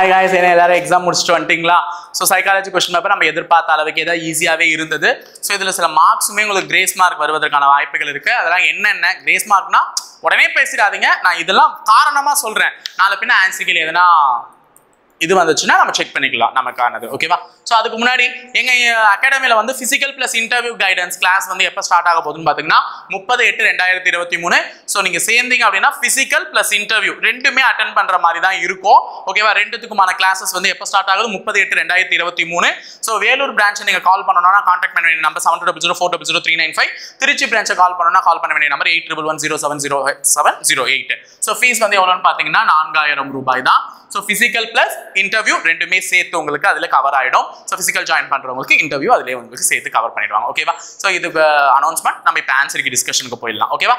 hi guys என்ன எல்லாரும் exam முடிச்சுட்டு வந்துட்டீங்களா ஸோ சைக்காலஜி கொஸ்டின் பேப்பர் நம்ம எதிர்பார்த்த அளவுக்கு ஏதாவது ஈஸியாகவே இருந்தது ஸோ இதில் சில மார்க்ஸுமே உங்களுக்கு கிரேஸ் மார்க் வருவதற்கான வாய்ப்புகள் இருக்குது அதெல்லாம் என்னென்ன கிரேஸ் மார்க்னா உடனே பேசிடாதீங்க நான் இதெல்லாம் காரணமாக சொல்கிறேன் நாளை பின்ன ஆன்சிக்கல் எதுனா இது வந்துச்சுன்னா நம்ம செக் பண்ணிக்கலாம் நமக்கானது ஓகேவா ஸோ அதுக்கு முன்னாடி எங்க அகாடமியில் வந்து physical plus interview guidance class வந்து எப்போ ஸ்டார்ட் ஆக போகுதுன்னு பார்த்தீங்கன்னா முப்பது எட்டு ரெண்டாயிரத்தி இருபத்தி மூணு ஸோ நீங்கள் சேர்ந்தீங்க அப்படின்னா ஃபிசிக்கல் ப்ளஸ் இன்டர்வியூ ரெண்டுமே அட்டன் பண்ணுற மாதிரி தான் இருக்கும் ஓகேவா ரெண்டுத்துக்குமான கிளாஸஸ் வந்து எப்போ ஸ்டார்ட் ஆகுது முப்பது எட்டு ரெண்டாயிரத்தி இருபத்தி மூணு ஸோ வேலூர் பிரான்ச்சை நீங்கள் கால் பண்ணணும்னா கான்டாக்ட் பண்ண வேண்டிய number seven double zero four double zero three nine five Trichy பிரான்ச்சை கால் பண்ணணும்னா கால் பண்ண வேண்டிய number eight triple one zero seven zero seven zero eight so fees வந்து எவ்வளோன்னு பார்த்தீங்கன்னா நான்காயிரம் ரூபாய் தான் ஸோ ஃபிசிக்கல் ப்ளஸ் இன்டர்வியூ ரெண்டுமே சேர்த்து உங்களுக்கு அதில் கவர் ஆகிடும் ஸோ ஃபிசிக்கல் ஜாயின் பண்ணுறவங்களுக்கு இன்டர்வியூ அதிலே உங்களுக்கு சேர்த்து கவர் பண்ணிடுவாங்க ஓகேவா ஸோ இதுக்கு அனௌன்ஸ்மெண்ட் நம்ம இப்போ ஆன்சருக்கு டிஸ்கஷனுக்கு போயிடலாம் ஓகேவா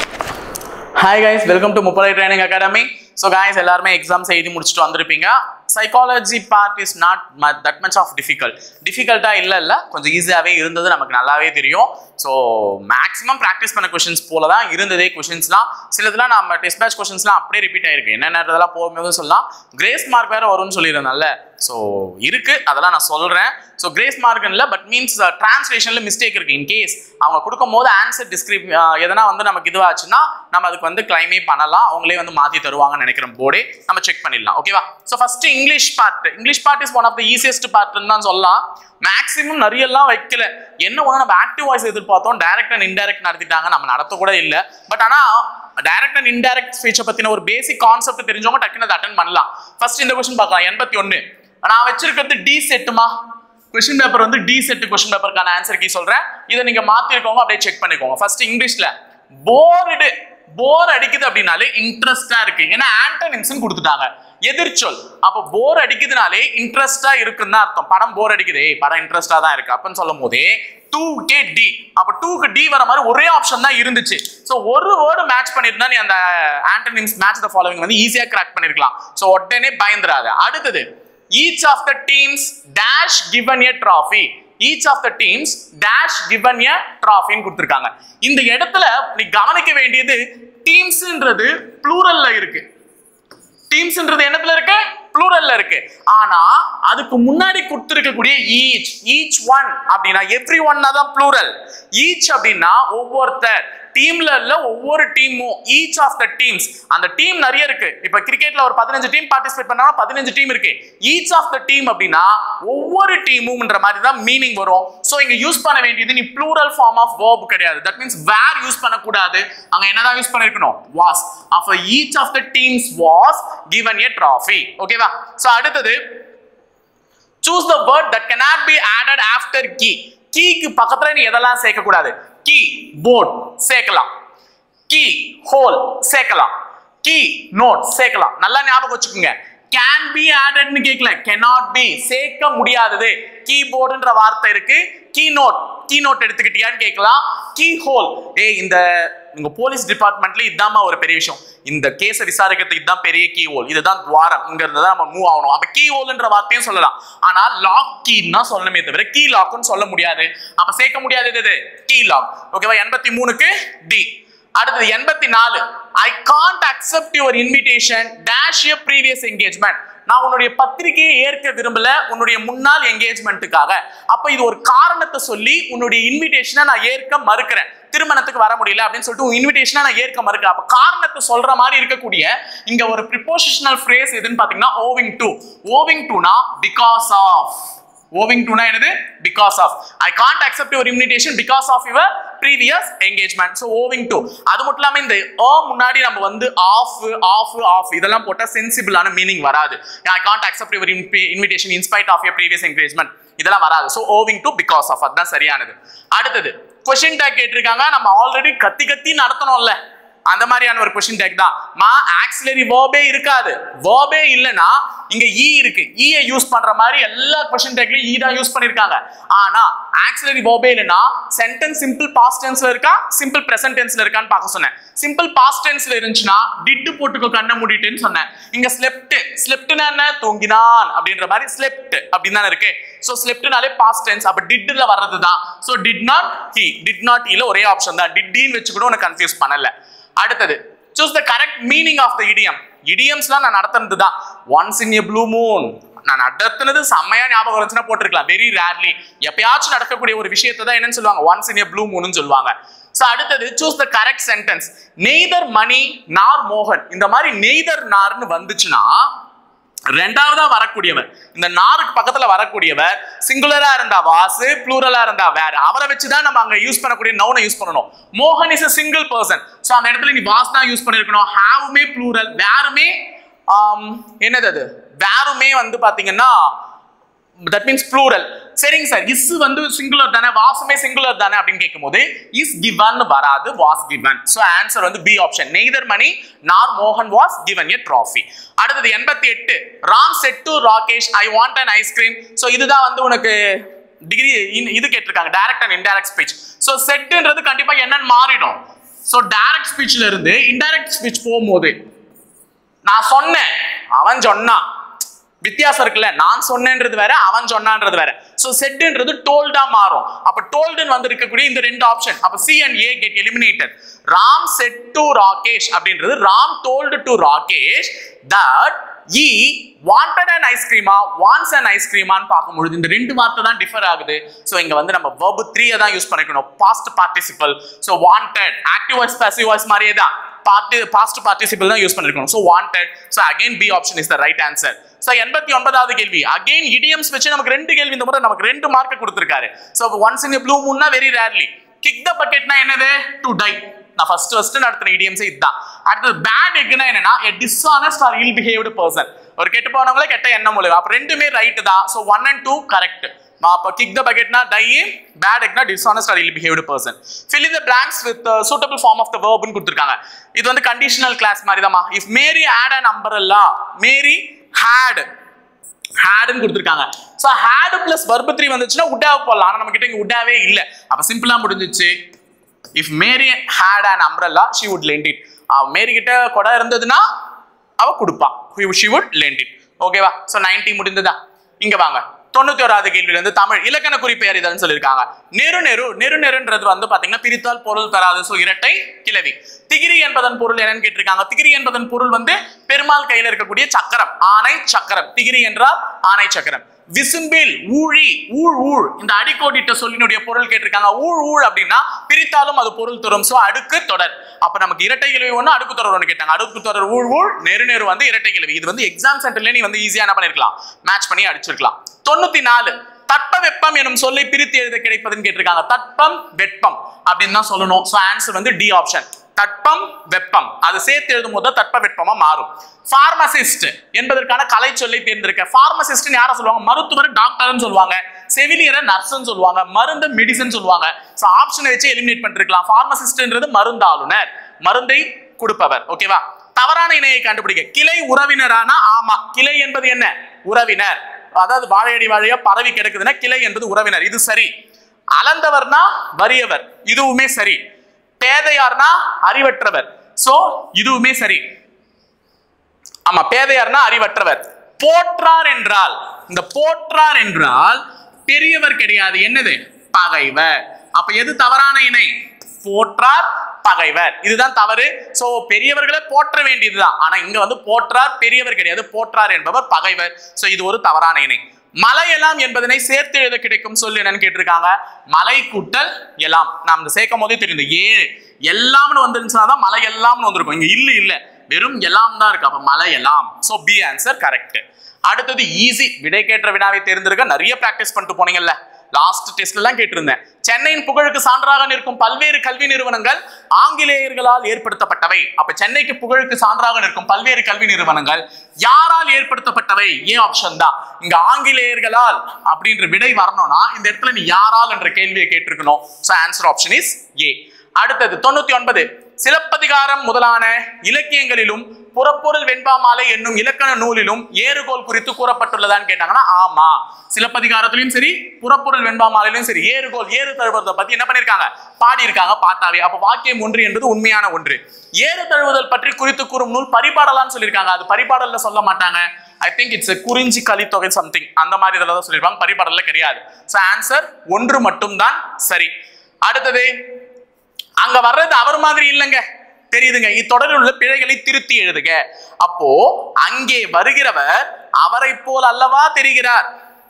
ஹாய் கைஸ் வெல்கம் டு முப்படை ட்ரைனிங் அகாடமி ஸோ கைஸ் எல்லாருமே எக்ஸாம்ஸ் எழுதி முடிச்சுட்டு வந்திருப்பீங்க psychology part is not that much of difficult டிஃபிகல்ட்டாக இல்லை இல்லை கொஞ்சம் ஈஸியாகவே இருந்தது நமக்கு நல்லாவே தெரியும் ஸோ மேக்ஸிமம் ப்ராக்டிஸ் பண்ண கொஷின்ஸ் போல தான் இருந்ததே கொஷின்ஸ்லாம் சிலதுலாம் நம்ம டெஸ்ட் பேட்ச் கொஷின்ஸ்லாம் அப்படியே ரிப்பீட் ஆயிருக்கு என்னென்னதெல்லாம் போகும்போது சொல்லலாம் கிரேஸ் மார்க் வேறு வரும்னு சொல்லியிருந்தேன்ல ஸோ இருக்கு அதெல்லாம் நான் சொல்கிறேன் ஸோ கிரேஸ் மார்க் இல்லை பட் மீன்ஸ் டிரான்ஸ்லேஷனில் மிஸ்டேக் இருக்கு இன்கேஸ் அவங்க கொடுக்கும் போது ஆன்சர் டிஸ்கிரிப் எதனா வந்து நமக்கு இதுவாச்சுன்னா நம்ம அதுக்கு வந்து கிளைமே பண்ணலாம் அவங்களே வந்து மாற்றி தருவாங்கன்னு நினைக்கிறேன் போர்டே நம்ம செக் பண்ணிடலாம் ஓகேவா so first English part English part is one of the easiest பார்ட்னு தான் சொல்லலாம் மேக்ஸிமம் நிறையலாம் வைக்கல என்ன ஒன்று நம்ம ஆக்டிவ் வாய்ஸ் எதிர்பார்த்தோம் டைரக்ட் அண்ட் இன்டைரக்ட் நடத்திட்டாங்க நம்ம நடத்த கூட இல்லை பட் ஆனால் டைரக்ட் அண்ட் இன்டைரக்ட் ஸ்பீச்சை பற்றின ஒரு பேசிக் கான்செப்ட் தெரிஞ்சவங்க டக்குன்னு அதை அட்டன் பண்ணலாம் ஃபர்ஸ்ட் இந்த கொஸ்டின் பார்க்கலாம் எண்பத்தி ஒன்று நான் வச்சிருக்கிறது டி செட்டுமா கொஸ்டின் பேப்பர் வந்து டி செட் கொஸ்டின் பேப்பருக்கான ஆன்சர் கீ சொல்றேன் இதை நீங்க மாத்திருக்கோங்க அப்படியே செக் பண்ணிக்கோங்க ஃபர்ஸ்ட் இங்கிலீஷ்ல போர்டு போர் அடிக்குது அப்படின்னாலே இன்ட்ரெஸ்டா இருக்கு ஏன்னா ஆண்டனிம்ஸ் கொடுத்துட்டாங்க எதிர்ச்சொல் அப்போ போர் அடிக்குதுனாலே இன்ட்ரெஸ்டா இருக்குன்னு தான் அர்த்தம் படம் போர் அடிக்குது ஏய், படம் இன்ட்ரெஸ்டா தான் இருக்கு அப்படின்னு சொல்லும் போதே டூ கே டி அப்போ டூக்கு டி வர மாதிரி ஒரே ஆப்ஷன் தான் இருந்துச்சு ஸோ ஒரு வேர்டு மேட்ச் பண்ணிருந்தா நீ அந்த ஆண்டனிம்ஸ் மேட்ச் த ஃபாலோவிங் வந்து ஈஸியா கிராக் பண்ணிருக்கலாம் ஸோ உடனே பயந்துராத அடுத்தது each of the teams dash given a trophy each of the teams dash given a ட்ராஃபின்னு கொடுத்துருக்காங்க இந்த இடத்துல நீ கவனிக்க வேண்டியது டீம்ஸ்ன்றது ப்ளூரல்ல இருக்கு டீம்ஸ்ன்றது என்னத்துல இருக்கு ப்ளூரல்ல இருக்கு ஆனா அதுக்கு முன்னாடி கொடுத்துருக்கக்கூடிய ஈச் ஈச் ஒன் அப்படின்னா எவ்ரி ஒன் தான் ப்ளூரல் ஈச் அப்படின்னா ஒவ்வொருத்தர் டீம்ல இல்ல ஒவ்வொரு டீமும் ஈச் ஆஃப் த டீம்ஸ் அந்த டீம் நிறைய இருக்கு இப்ப கிரிக்கெட்ல ஒரு பதினஞ்சு டீம் பார்ட்டிசிபேட் பண்ணா பதினஞ்சு டீம் இருக்கு ஈச் ஆஃப் த டீம் அப்படின்னா ஒவ்வொரு டீமும்ன்ற மாதிரி தான் மீனிங் வரும் சோ இங்க யூஸ் பண்ண வேண்டியது நீ ப்ளூரல் ஃபார்ம் ஆஃப் verb கிடையாது தட் மீன்ஸ் வேர் யூஸ் பண்ணக்கூடாது அங்க என்னதான் யூஸ் பண்ணிருக்கணும் was of each of the teams was given a trophy ஓகேவா சோ அடுத்தது choose the word that cannot be added after key கீக்கு பக்கத்துல நீ எதெல்லாம் சேர்க்க கூடாது கீ போர்ட் சேர்க்கலாம் கீ ஹோல் சேர்க்கலாம் கீ நோட் சேர்க்கலாம் நல்லா ஞாபகம் வச்சுக்கோங்க கேன் பி ஆடட்னு கேட்கல cannot be சேர்க்க முடியாதது கீபோர்டுன்ற வார்த்தை இருக்கு கீ நோட் கீ நோட் எடுத்துக்கிட்டியான்னு கேட்கலாம் கீ ஹோல் ஏய் இந்த உங்க போலீஸ் டிபார்ட்மெண்ட்ல இதாம்மா ஒரு பெரிய விஷயம் இந்த கேஸை விசாரிக்கிறதுக்கு இதுதான் பெரிய கீ ஹோல் இதுதான் துவாரம் இங்க இருந்து தான் நம்ம மூவ் ஆகணும் அப்ப கீ ஹோல்ன்ற வார்த்தையும் சொல்லலாம் ஆனா லாக் கீன்னு தான் சொல்லணுமே தவிர கீ லாக்னு சொல்ல முடியாது அப்ப சேர்க்க முடியாது இது கீ லாக் ஓகேவா எண்பத்தி மூணுக்கு டி அடுத்தது எண்பத்தி நாலு I can't accept your invitation dash your previous engagement நான் உன்னுடைய பத்திரிகையை ஏற்க விரும்பல உன்னுடைய முன்னாள் என்கேஜ்மெண்ட்டுக்காக அப்ப இது ஒரு காரணத்தை சொல்லி உன்னுடைய இன்விடேஷனை நான் ஏற்க மறுக்கிறேன் திருமணத்துக்கு வர முடியல அப்படின்னு சொல்லிட்டு உன் இன்விடேஷனை நான் ஏற்க மறுக்கிறேன் அப்ப காரணத்தை சொல்ற மாதிரி இருக்கக்கூடிய இங்க ஒரு ப்ரிப்போசிஷனல் ஃப்ரேஸ் எதுன்னு பாத்தீங்கன்னா ஓவிங் டு ஓவிங் டுனா பிகாஸ் ஆஃப் ஓவிங் டுனா என்னது because of I can't accept your invitation because of your previous engagement so owing to அது மட்டும் இல்லாமல் இந்த ஓ முன்னாடி நம்ம வந்து ஆஃப் ஆஃப் ஆஃப் இதெல்லாம் போட்டால் சென்சிபிளான மீனிங் வராது I can't accept your invitation in spite of your previous engagement இதெல்லாம் வராது so owing to because of அதுதான் சரியானது அடுத்தது கொஸ்டின் டேக் கேட்டிருக்காங்க நம்ம ஆல்ரெடி கத்தி கத்தி நடத்தணும்ல அந்த மாதிரியான ஒரு கொஸ்டின் டேக் தான் மா ஆக்சிலரி வேர்பே இருக்காது வேர்பே இல்லைன்னா இங்க ஈ இருக்கு ஈயை யூஸ் பண்ற மாதிரி எல்லா கொஸ்டின் டேக்லயும் ஈ தான் யூஸ் பண்ணிருக்காங்க ஆனா ஆக்சிலரி வேர்பே இல்லைன்னா சென்டென்ஸ் சிம்பிள் பாஸ்ட் டென்ஸ்ல இருக்கா சிம்பிள் பிரசன்ட் டென்ஸ்ல இருக்கான்னு பார்க்க சொன்னேன் சிம்பிள் பாஸ்ட் டென்ஸ்ல இருந்துச்சுன்னா டிட்டு போட்டுக்கோ கண்ணை மூடிட்டுன்னு சொன்னேன் இங்க ஸ்லெப்ட் ஸ்லெப்ட்னா என்ன தூங்கினான் அப்படின்ற மாதிரி ஸ்லெப்ட் அப்படின்னு தானே இருக்கு சோ ஸ்லெப்ட்னாலே பாஸ்ட் டென்ஸ் அப்ப டிட்ல வர்றது தான் so did not he did not ஹீல ஒரே ஆப்ஷன் தான் டிட் டீன்னு வச்சு கூட உனக்கு கன்ஃபியூஸ் பண்ணல அடுத்தது choose the correct meaning of the idiom இடியம்ஸ்லாம் நான் நடத்துனது தான் once in a blue moon நான் நடத்துனது செம்மையா ஞாபகம் இருந்துச்சுன்னா போட்டிருக்கலாம் வெரி ரேர்லி எப்பயாச்சும் நடக்கக்கூடிய ஒரு விஷயத்தை தான் என்னன்னு சொல்லுவாங்க ஒன்ஸ் இன் எ ப்ளூ மூன்னு சொல்லுவாங்க சோ அடுத்தது choose the correct sentence neither Mani nor மோகன் இந்த மாதிரி நெய்தர் நார்னு வந்துச்சுன்னா ரெண்டாவதா வரக்கூடியவர் இந்த நாருக்கு பக்கத்துல வரக்கூடியவர் சிங்குலரா இருந்தா வாசு ப்ளூரலா இருந்தா வேற அவரை வச்சுதான் நம்ம அங்க யூஸ் பண்ணக்கூடிய நவுனை யூஸ் பண்ணணும் மோகன் is a single person so அந்த இடத்துல நீ வாஸ் தான் யூஸ் பண்ணிருக்கணும் ஹாவுமே ப்ளூரல் வேறுமே ஆம், என்னது அது வேறுமே வந்து பாத்தீங்கன்னா தட் மீன்ஸ் ப்ளூரல் சரிங்க சார் இஸ் வந்து சிங்குலர் தானே வாசுமே சிங்குலர் தானே அப்படின்னு கேட்கும்போது இஸ் கிவன் வராது வாஸ் கிவன் ஸோ ஆன்சர் வந்து B option neither Mani nor மோகன் வாஸ் கிவன் எ ட்ராஃபி அடுத்தது எண்பத்தி எட்டு Ram said to Rakesh I want an ice cream so இதுதான் வந்து உனக்கு டிகிரி இது கேட்டிருக்காங்க direct and indirect speech so செட்டுன்றது கண்டிப்பா என்னன்னு மாறிடும் ஸோ டைரக்ட் ஸ்பீச்ல இருந்து இன்டைரக்ட் ஸ்பீச் போகும்போது நான் சொன்னேன் அவன் சொன்னான் வித்தியாசம் இருக்குல்ல நான் சொன்னேன்றது வேற அவன் சொன்னான்றது வேற சோ செட்ன்றது டோல்டா மாறும் அப்ப டோல்டுன்னு வந்து இருக்கக்கூடிய இந்த ரெண்டு ஆப்ஷன் அப்ப C and A get eliminated Ram said to Rakesh அப்படின்றது Ram told to Rakesh that he wanted and ஐஸ்கிரீமா வான்ஸ் அண்ட் ஐஸ்கிரீமான்னு பார்க்கும்பொழுது இந்த ரெண்டு வார்த்தை தான் டிஃபர் ஆகுது ஸோ இங்க வந்து நம்ம verb த்ரீயை தான் யூஸ் பண்ணிக்கணும் past participle so wanted active voice passive voice மாதிரியே தான் பார்ட்டி பாஸ்ட் பார்ட்டிசிபிள் தான் யூஸ் பண்ணிருக்கணும் so wanted so again B option is the right answer so எண்பத்தி ஒன்பதாவது கேள்வி அகைன் இடியம்ஸ் வச்சு நமக்கு ரெண்டு கேள்வி இந்த முறை நமக்கு ரெண்டு மார்க் கொடுத்துருக்காரு ஸோ ஒன்ஸ் இன் ப்ளூ மூன்னா வெரி ரேர்லி கிக் த பக்கெட்னா என்னது டு டை நான் ஃபர்ஸ்ட் ஃபர்ஸ்ட் நடத்தின இடியம்ஸ் இதுதான் அடுத்தது பேட் எக்னா என்னன்னா a dishonest or ill behaved person ஒரு கெட்டு போனவங்களே கெட்ட எண்ணம் மூலம் அப்ப ரெண்டுமே ரைட் தான் so one and two correct அப்போ கிக் த பக்கெட்னா டை பேட் எக்னா dishonest or ill behaved person fill in the blanks with suitable form of the வேர்ப்னு கொடுத்துருக்காங்க இது வந்து கண்டிஷனல் கிளாஸ் மாதிரி தான்மா if Mary had and umbrella Mary had ஹேடுன்னு கொடுத்துருக்காங்க so had plus verb three வந்துச்சுன்னா உட்டாவை போடலாம் ஆனால் நம்ம கிட்ட இங்கே உட்டாவே இல்லை அப்போ சிம்பிளா முடிஞ்சிச்சு if Mary had and umbrella she would lend it Mary கிட்ட கொடை இருந்ததுன்னா அவ கொடுப்பா ஷி வுட் லெண்ட் இட் ஓகேவா ஸோ நைன்டி முடிந்ததா இங்க வாங்க தொண்ணூத்தி ஓராவது கேள்வியில இருந்து தமிழ் இலக்கண குறிப்பெயர் இதன்னு சொல்லியிருக்காங்க நெரு நெரு நெரு நெருன்றது வந்து பாத்தீங்கன்னா பிரித்தால் பொருள் தராது ஸோ இரட்டை கிளவி திகிரி என்பதன் பொருள் என்னன்னு கேட்டிருக்காங்க திகிரி என்பதன் பொருள் வந்து பெருமாள் கையில இருக்கக்கூடிய சக்கரம் ஆணை சக்கரம் திகிரி என்றால் ஆணை சக்கரம் விசும்பில் ஊழி ஊழ் ஊழ் இந்த அடிக்கோடிட்ட சொல்லினுடைய பொருள் கேட்டிருக்காங்க ஊழ் ஊழ் அப்படின்னா பிரித்தாலும் அது பொருள் தரும் சோ அடுக்கு தொடர் அப்ப நமக்கு இரட்டை கிழவி ஒண்ணு அடுக்கு தொடர் ஒண்ணு கேட்டாங்க அடுக்கு தொடர் ஊழ் ஊழ் நெரு நெரு வந்து இரட்டை கிழவி இது வந்து எக்ஸாம் சென்டர்ல நீ வந்து ஈஸியா என்ன பண்ணிருக்கலாம் மேட்ச் பண்ணி அடிச்சிருக்கலாம் தொண்ணூத்தி நாலு தட்ப வெப்பம் எனும் சொல்லை பிரித்து எழுத கிடைப்பதுன்னு கேட்டிருக்காங்க தட்பம் வெப்பம் அப்படின்னு தான் சொல்லணும் சோ ஆன்சர் வந்து டி ஆப்ஷன் தட்பம் வெப்பம் அது சேர்த்து எழுதும் போது தட்ப வெப்பமா மாறும் பார்மசிஸ்ட் என்பதற்கான கலை சொல்லை தேர்ந்தெடுக்க பார்மசிஸ்ட் யார சொல்லுவாங்க மருத்துவர் டாக்டர்னு சொல்லுவாங்க செவிலியரை நர்ஸ்னு சொல்லுவாங்க மருந்து மெடிசன் சொல்லுவாங்க சோ ஆப்ஷனை வச்சு எலிமினேட் பண்ணிருக்கலாம் பார்மசிஸ்ட்ன்றது மருந்தாளுநர் மருந்தை கொடுப்பவர் ஓகேவா தவறான இணையை கண்டுபிடிக்க கிளை உறவினரானா ஆமா கிளை என்பது என்ன உறவினர் அதாவது வாழையடி வாழையா பரவி கிடக்குதுன்னா கிளை என்பது உறவினர் இது சரி அளந்தவர்னா வறியவர் இதுவுமே சரி பேதையார்னா அறிவற்றவர் சோ இதுவுமே சரி ஆமா பேதையார்னா அறிவற்றவர் போற்றார் என்றால் இந்த போற்றார் என்றால் பெரியவர் கிடையாது என்னது பகைவர் அப்ப எது தவறான இணை போற்றார் பகைவர் இதுதான் தவறு சோ பெரியவர்களை போற்ற வேண்டியதுதான் ஆனா இங்க வந்து போற்றார் பெரியவர் கிடையாது போற்றார் என்பவர் பகைவர் சோ இது ஒரு தவறான இணை மலை எல்லாம் என்பதனை சேர்த்து எழுத கிடைக்கும் சொல் என்னன்னு கேட்டிருக்காங்க மலை கூட்டல் எல்லாம் நாம் இந்த சேர்க்கும் போதே தெரியும் இந்த ஏ எல்லாம்னு வந்துருந்துச்சுன்னா தான் மலை எல்லாம்னு வந்திருக்கும் இங்க இல்ல இல்ல வெறும் எல்லாம் தான் இருக்கு அப்ப மலை எல்லாம் சோ பி ஆன்சர் கரெக்ட் அடுத்தது ஈஸி விடை கேட்ட வினாவை தேர்ந்தெடுக்க நிறைய பிராக்டிஸ் பண்ணிட்டு போனீங்கல்ல லாஸ்ட் டெஸ்ட்ல எல்லாம் கேட்டிருந்தேன் சென்னையின் புகழுக்கு சான்றாக நிற்கும் பல்வேறு கல்வி நிறுவனங்கள் ஆங்கிலேயர்களால் ஏற்படுத்தப்பட்டவை அப்ப சென்னைக்கு புகழுக்கு சான்றாக நிற்கும் பல்வேறு கல்வி நிறுவனங்கள் யாரால் ஏற்படுத்தப்பட்டவை ஏ ஆப்ஷன் தான் இங்க ஆங்கிலேயர்களால் அப்படின்ற விடை வரணும்னா இந்த இடத்துல நீ யாரால் என்ற கேள்வியை கேட்டிருக்கணும் so answer option is A அடுத்தது தொண்ணூத்தி ஒன்பது சிலப்பதிகாரம் முதலான இலக்கியங்களிலும் புறப்பொருள் வெண்பாமாலை என்னும் இலக்கண நூலிலும் ஏறுகோல் குறித்து கூறப்பட்டுள்ளதான்னு கேட்டாங்கன்னா ஆமா சிலப்பதிகாரத்திலையும் சரி புறப்பொருள் வெண்பாமாலையிலும் சரி ஏறுகோல் ஏறு தழுவுறதை பத்தி என்ன பண்ணிருக்காங்க பாடியிருக்காங்க பாட்டாவே அப்ப வாக்கியம் ஒன்று என்பது உண்மையான ஒன்று ஏறு தழுவுதல் பற்றி குறித்து கூறும் நூல் பரிபாடலான்னு சொல்லியிருக்காங்க அது பரிபாடல்ல சொல்ல மாட்டாங்க ஐ திங்க் இட்ஸ் குறிஞ்சி கலித்தொகை சம்திங் அந்த மாதிரி இதில் தான் சொல்லியிருப்பாங்க பரிபாடல்ல கிடையாது ஸோ ஆன்சர் ஒன்று மட்டும்தான் சரி அடுத்தது அங்க வர்றது அவர் மாதிரி இல்லைங்க தெரியுதுங்க இத்தொடரில் உள்ள பிழைகளை திருத்தி எழுதுக அப்போ அங்கே வருகிறவர் அவரை போல் அல்லவா தெரிகிறார்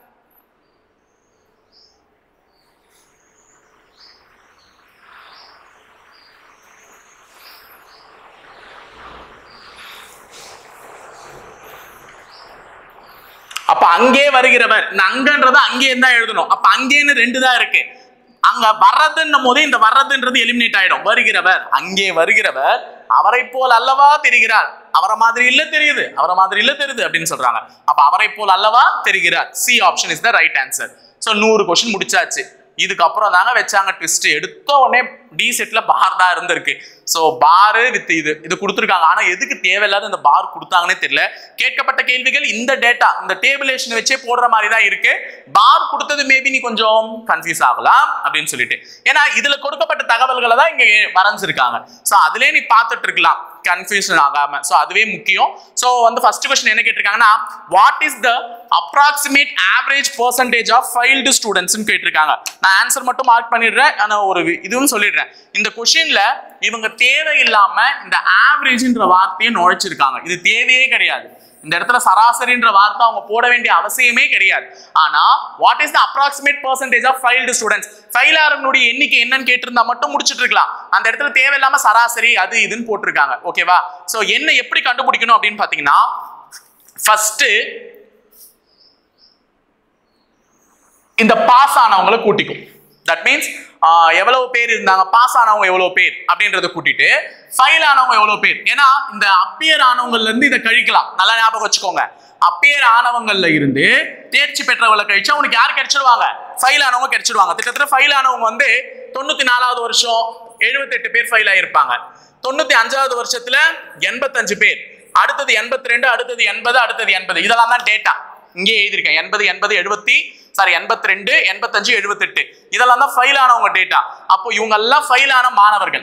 அப்ப அங்கே வருகிறவர் இந்த அங்கன்றது அங்கே தான் எழுதணும் அப்ப அங்கேன்னு ரெண்டு தான் இருக்கு அங்க வர்றதுன்னும் போது இந்த வர்றதுன்றது எலிமினேட் ஆயிடும் வருகிறவர் அங்கே வருகிறவர் அவரை போல் அல்லவா தெரிகிறார் அவரை மாதிரி இல்ல தெரியுது அவரை மாதிரி இல்ல தெரியுது அப்படின்னு சொல்றாங்க அப்ப அவரை போல் அல்லவா தெரிகிறார் C option is the right answer so நூறு கொஸ்டின் முடிச்சாச்சு இதுக்கப்புறம் தாங்க வச்சாங்க ட்விஸ்ட் எடுத்த உடனே டி செட்ல பார் தான் இருந்திருக்கு ஸோ பாரு வித் இது இது கொடுத்துருக்காங்க ஆனா எதுக்கு தேவையில்லாத இந்த பார் கொடுத்தாங்கன்னே தெரியல கேட்கப்பட்ட கேள்விகள் இந்த டேட்டா இந்த டேபிளேஷன் வச்சே போடுற மாதிரி தான் இருக்கு பார் கொடுத்தது மேபி நீ கொஞ்சம் கன்ஃபியூஸ் ஆகலாம் அப்படின்னு சொல்லிட்டு ஏன்னா இதுல கொடுக்கப்பட்ட தகவல்களை தான் இங்க வரைஞ்சிருக்காங்க ஸோ அதுலயே நீ பார்த்துட்டு இருக்கலாம் கன்ஃபியூஷன் ஆகாம ஸோ அதுவே முக்கியம் ஸோ வந்து ஃபர்ஸ்ட் கொஸ்டின் என்ன கேட்டிருக்காங்கன்னா what is the approximate average percentage of failed ஸ்டூடெண்ட்ஸ்னு கேட்டிருக்காங்க நான் ஆன்சர் மட்டும் மார்க் பண்ணிடுறேன் ஆனால் ஒரு வி- இதுவும் சொல்லிடுறேன் இந்த கொஷின்ல இவங்க தேவையில்லாம இந்த ஆவரேஜ்ன்ற வார்த்தையை நுழைச்சிருக்காங்க இது தேவையே கிடையாது இந்த இடத்துல சராசரின்ற வார்த்தை அவங்க போட வேண்டிய அவசியமே கிடையாது ஆனா what is the approximate percentage of failed students ஃபைலாரனுடைய எண்ணிக்கை என்னன்னு கேட்டிருந்தா மட்டும் முடிச்சிட்டு இருக்கலாம் அந்த இடத்துல தேவையில்லாம சராசரி அது இதுன்னு போட்டிருக்காங்க ஓகேவா சோ என்ன எப்படி கண்டுபிடிக்கணும் அப்படின்னு பாத்தீங்கன்னா ஃபர்ஸ்ட் இந்த பாஸ் ஆனவங்களை கூட்டிக்கும் தட் மீன்ஸ் எவ்வளவு பேர் இருந்தாங்க பாஸ் ஆனவங்க எவ்வளவு பேர் அப்படின்றத கூட்டிட்டு ஃபைல் ஆனவங்க எவ்வளவு பேர் ஏன்னா இந்த அப்பியர் ஆனவங்கள்ல இருந்து இதை கழிக்கலாம் நல்லா ஞாபகம் வச்சுக்கோங்க அப்பியர் ஆனவங்கள்ல இருந்து தேர்ச்சி பெற்றவங்களை கழிச்சா உனக்கு யார் கிடைச்சிடுவாங்க ஃபைல் ஆனவங்க கிடைச்சிடுவாங்க கிட்டத்தட்ட ஃபைல் ஆனவங்க வந்து தொண்ணூத்தி நாலாவது வருஷம் எழுபத்தெட்டு பேர் ஃபைல் ஆயிருப்பாங்க தொண்ணூத்தி அஞ்சாவது வருஷத்துல எண்பத்தஞ்சு பேர் அடுத்தது எண்பத்தி ரெண்டு அடுத்தது எண்பது அடுத்தது எண்பது இதெல்லாம் தான் டேட்டா இங்கே எழுதியிருக்கேன் எண்பது எண்பது எழுபத்தி சாரி எண்பத்தி ரெண்டு எண்பத்தஞ்சு எழுபத்தெட்டு இதெல்லாம் தான் ஃபைல் ஆனவங்க டேட்டா அப்போ இவங்க எல்லாம் ஃபைல் ஆன மாணவர்கள்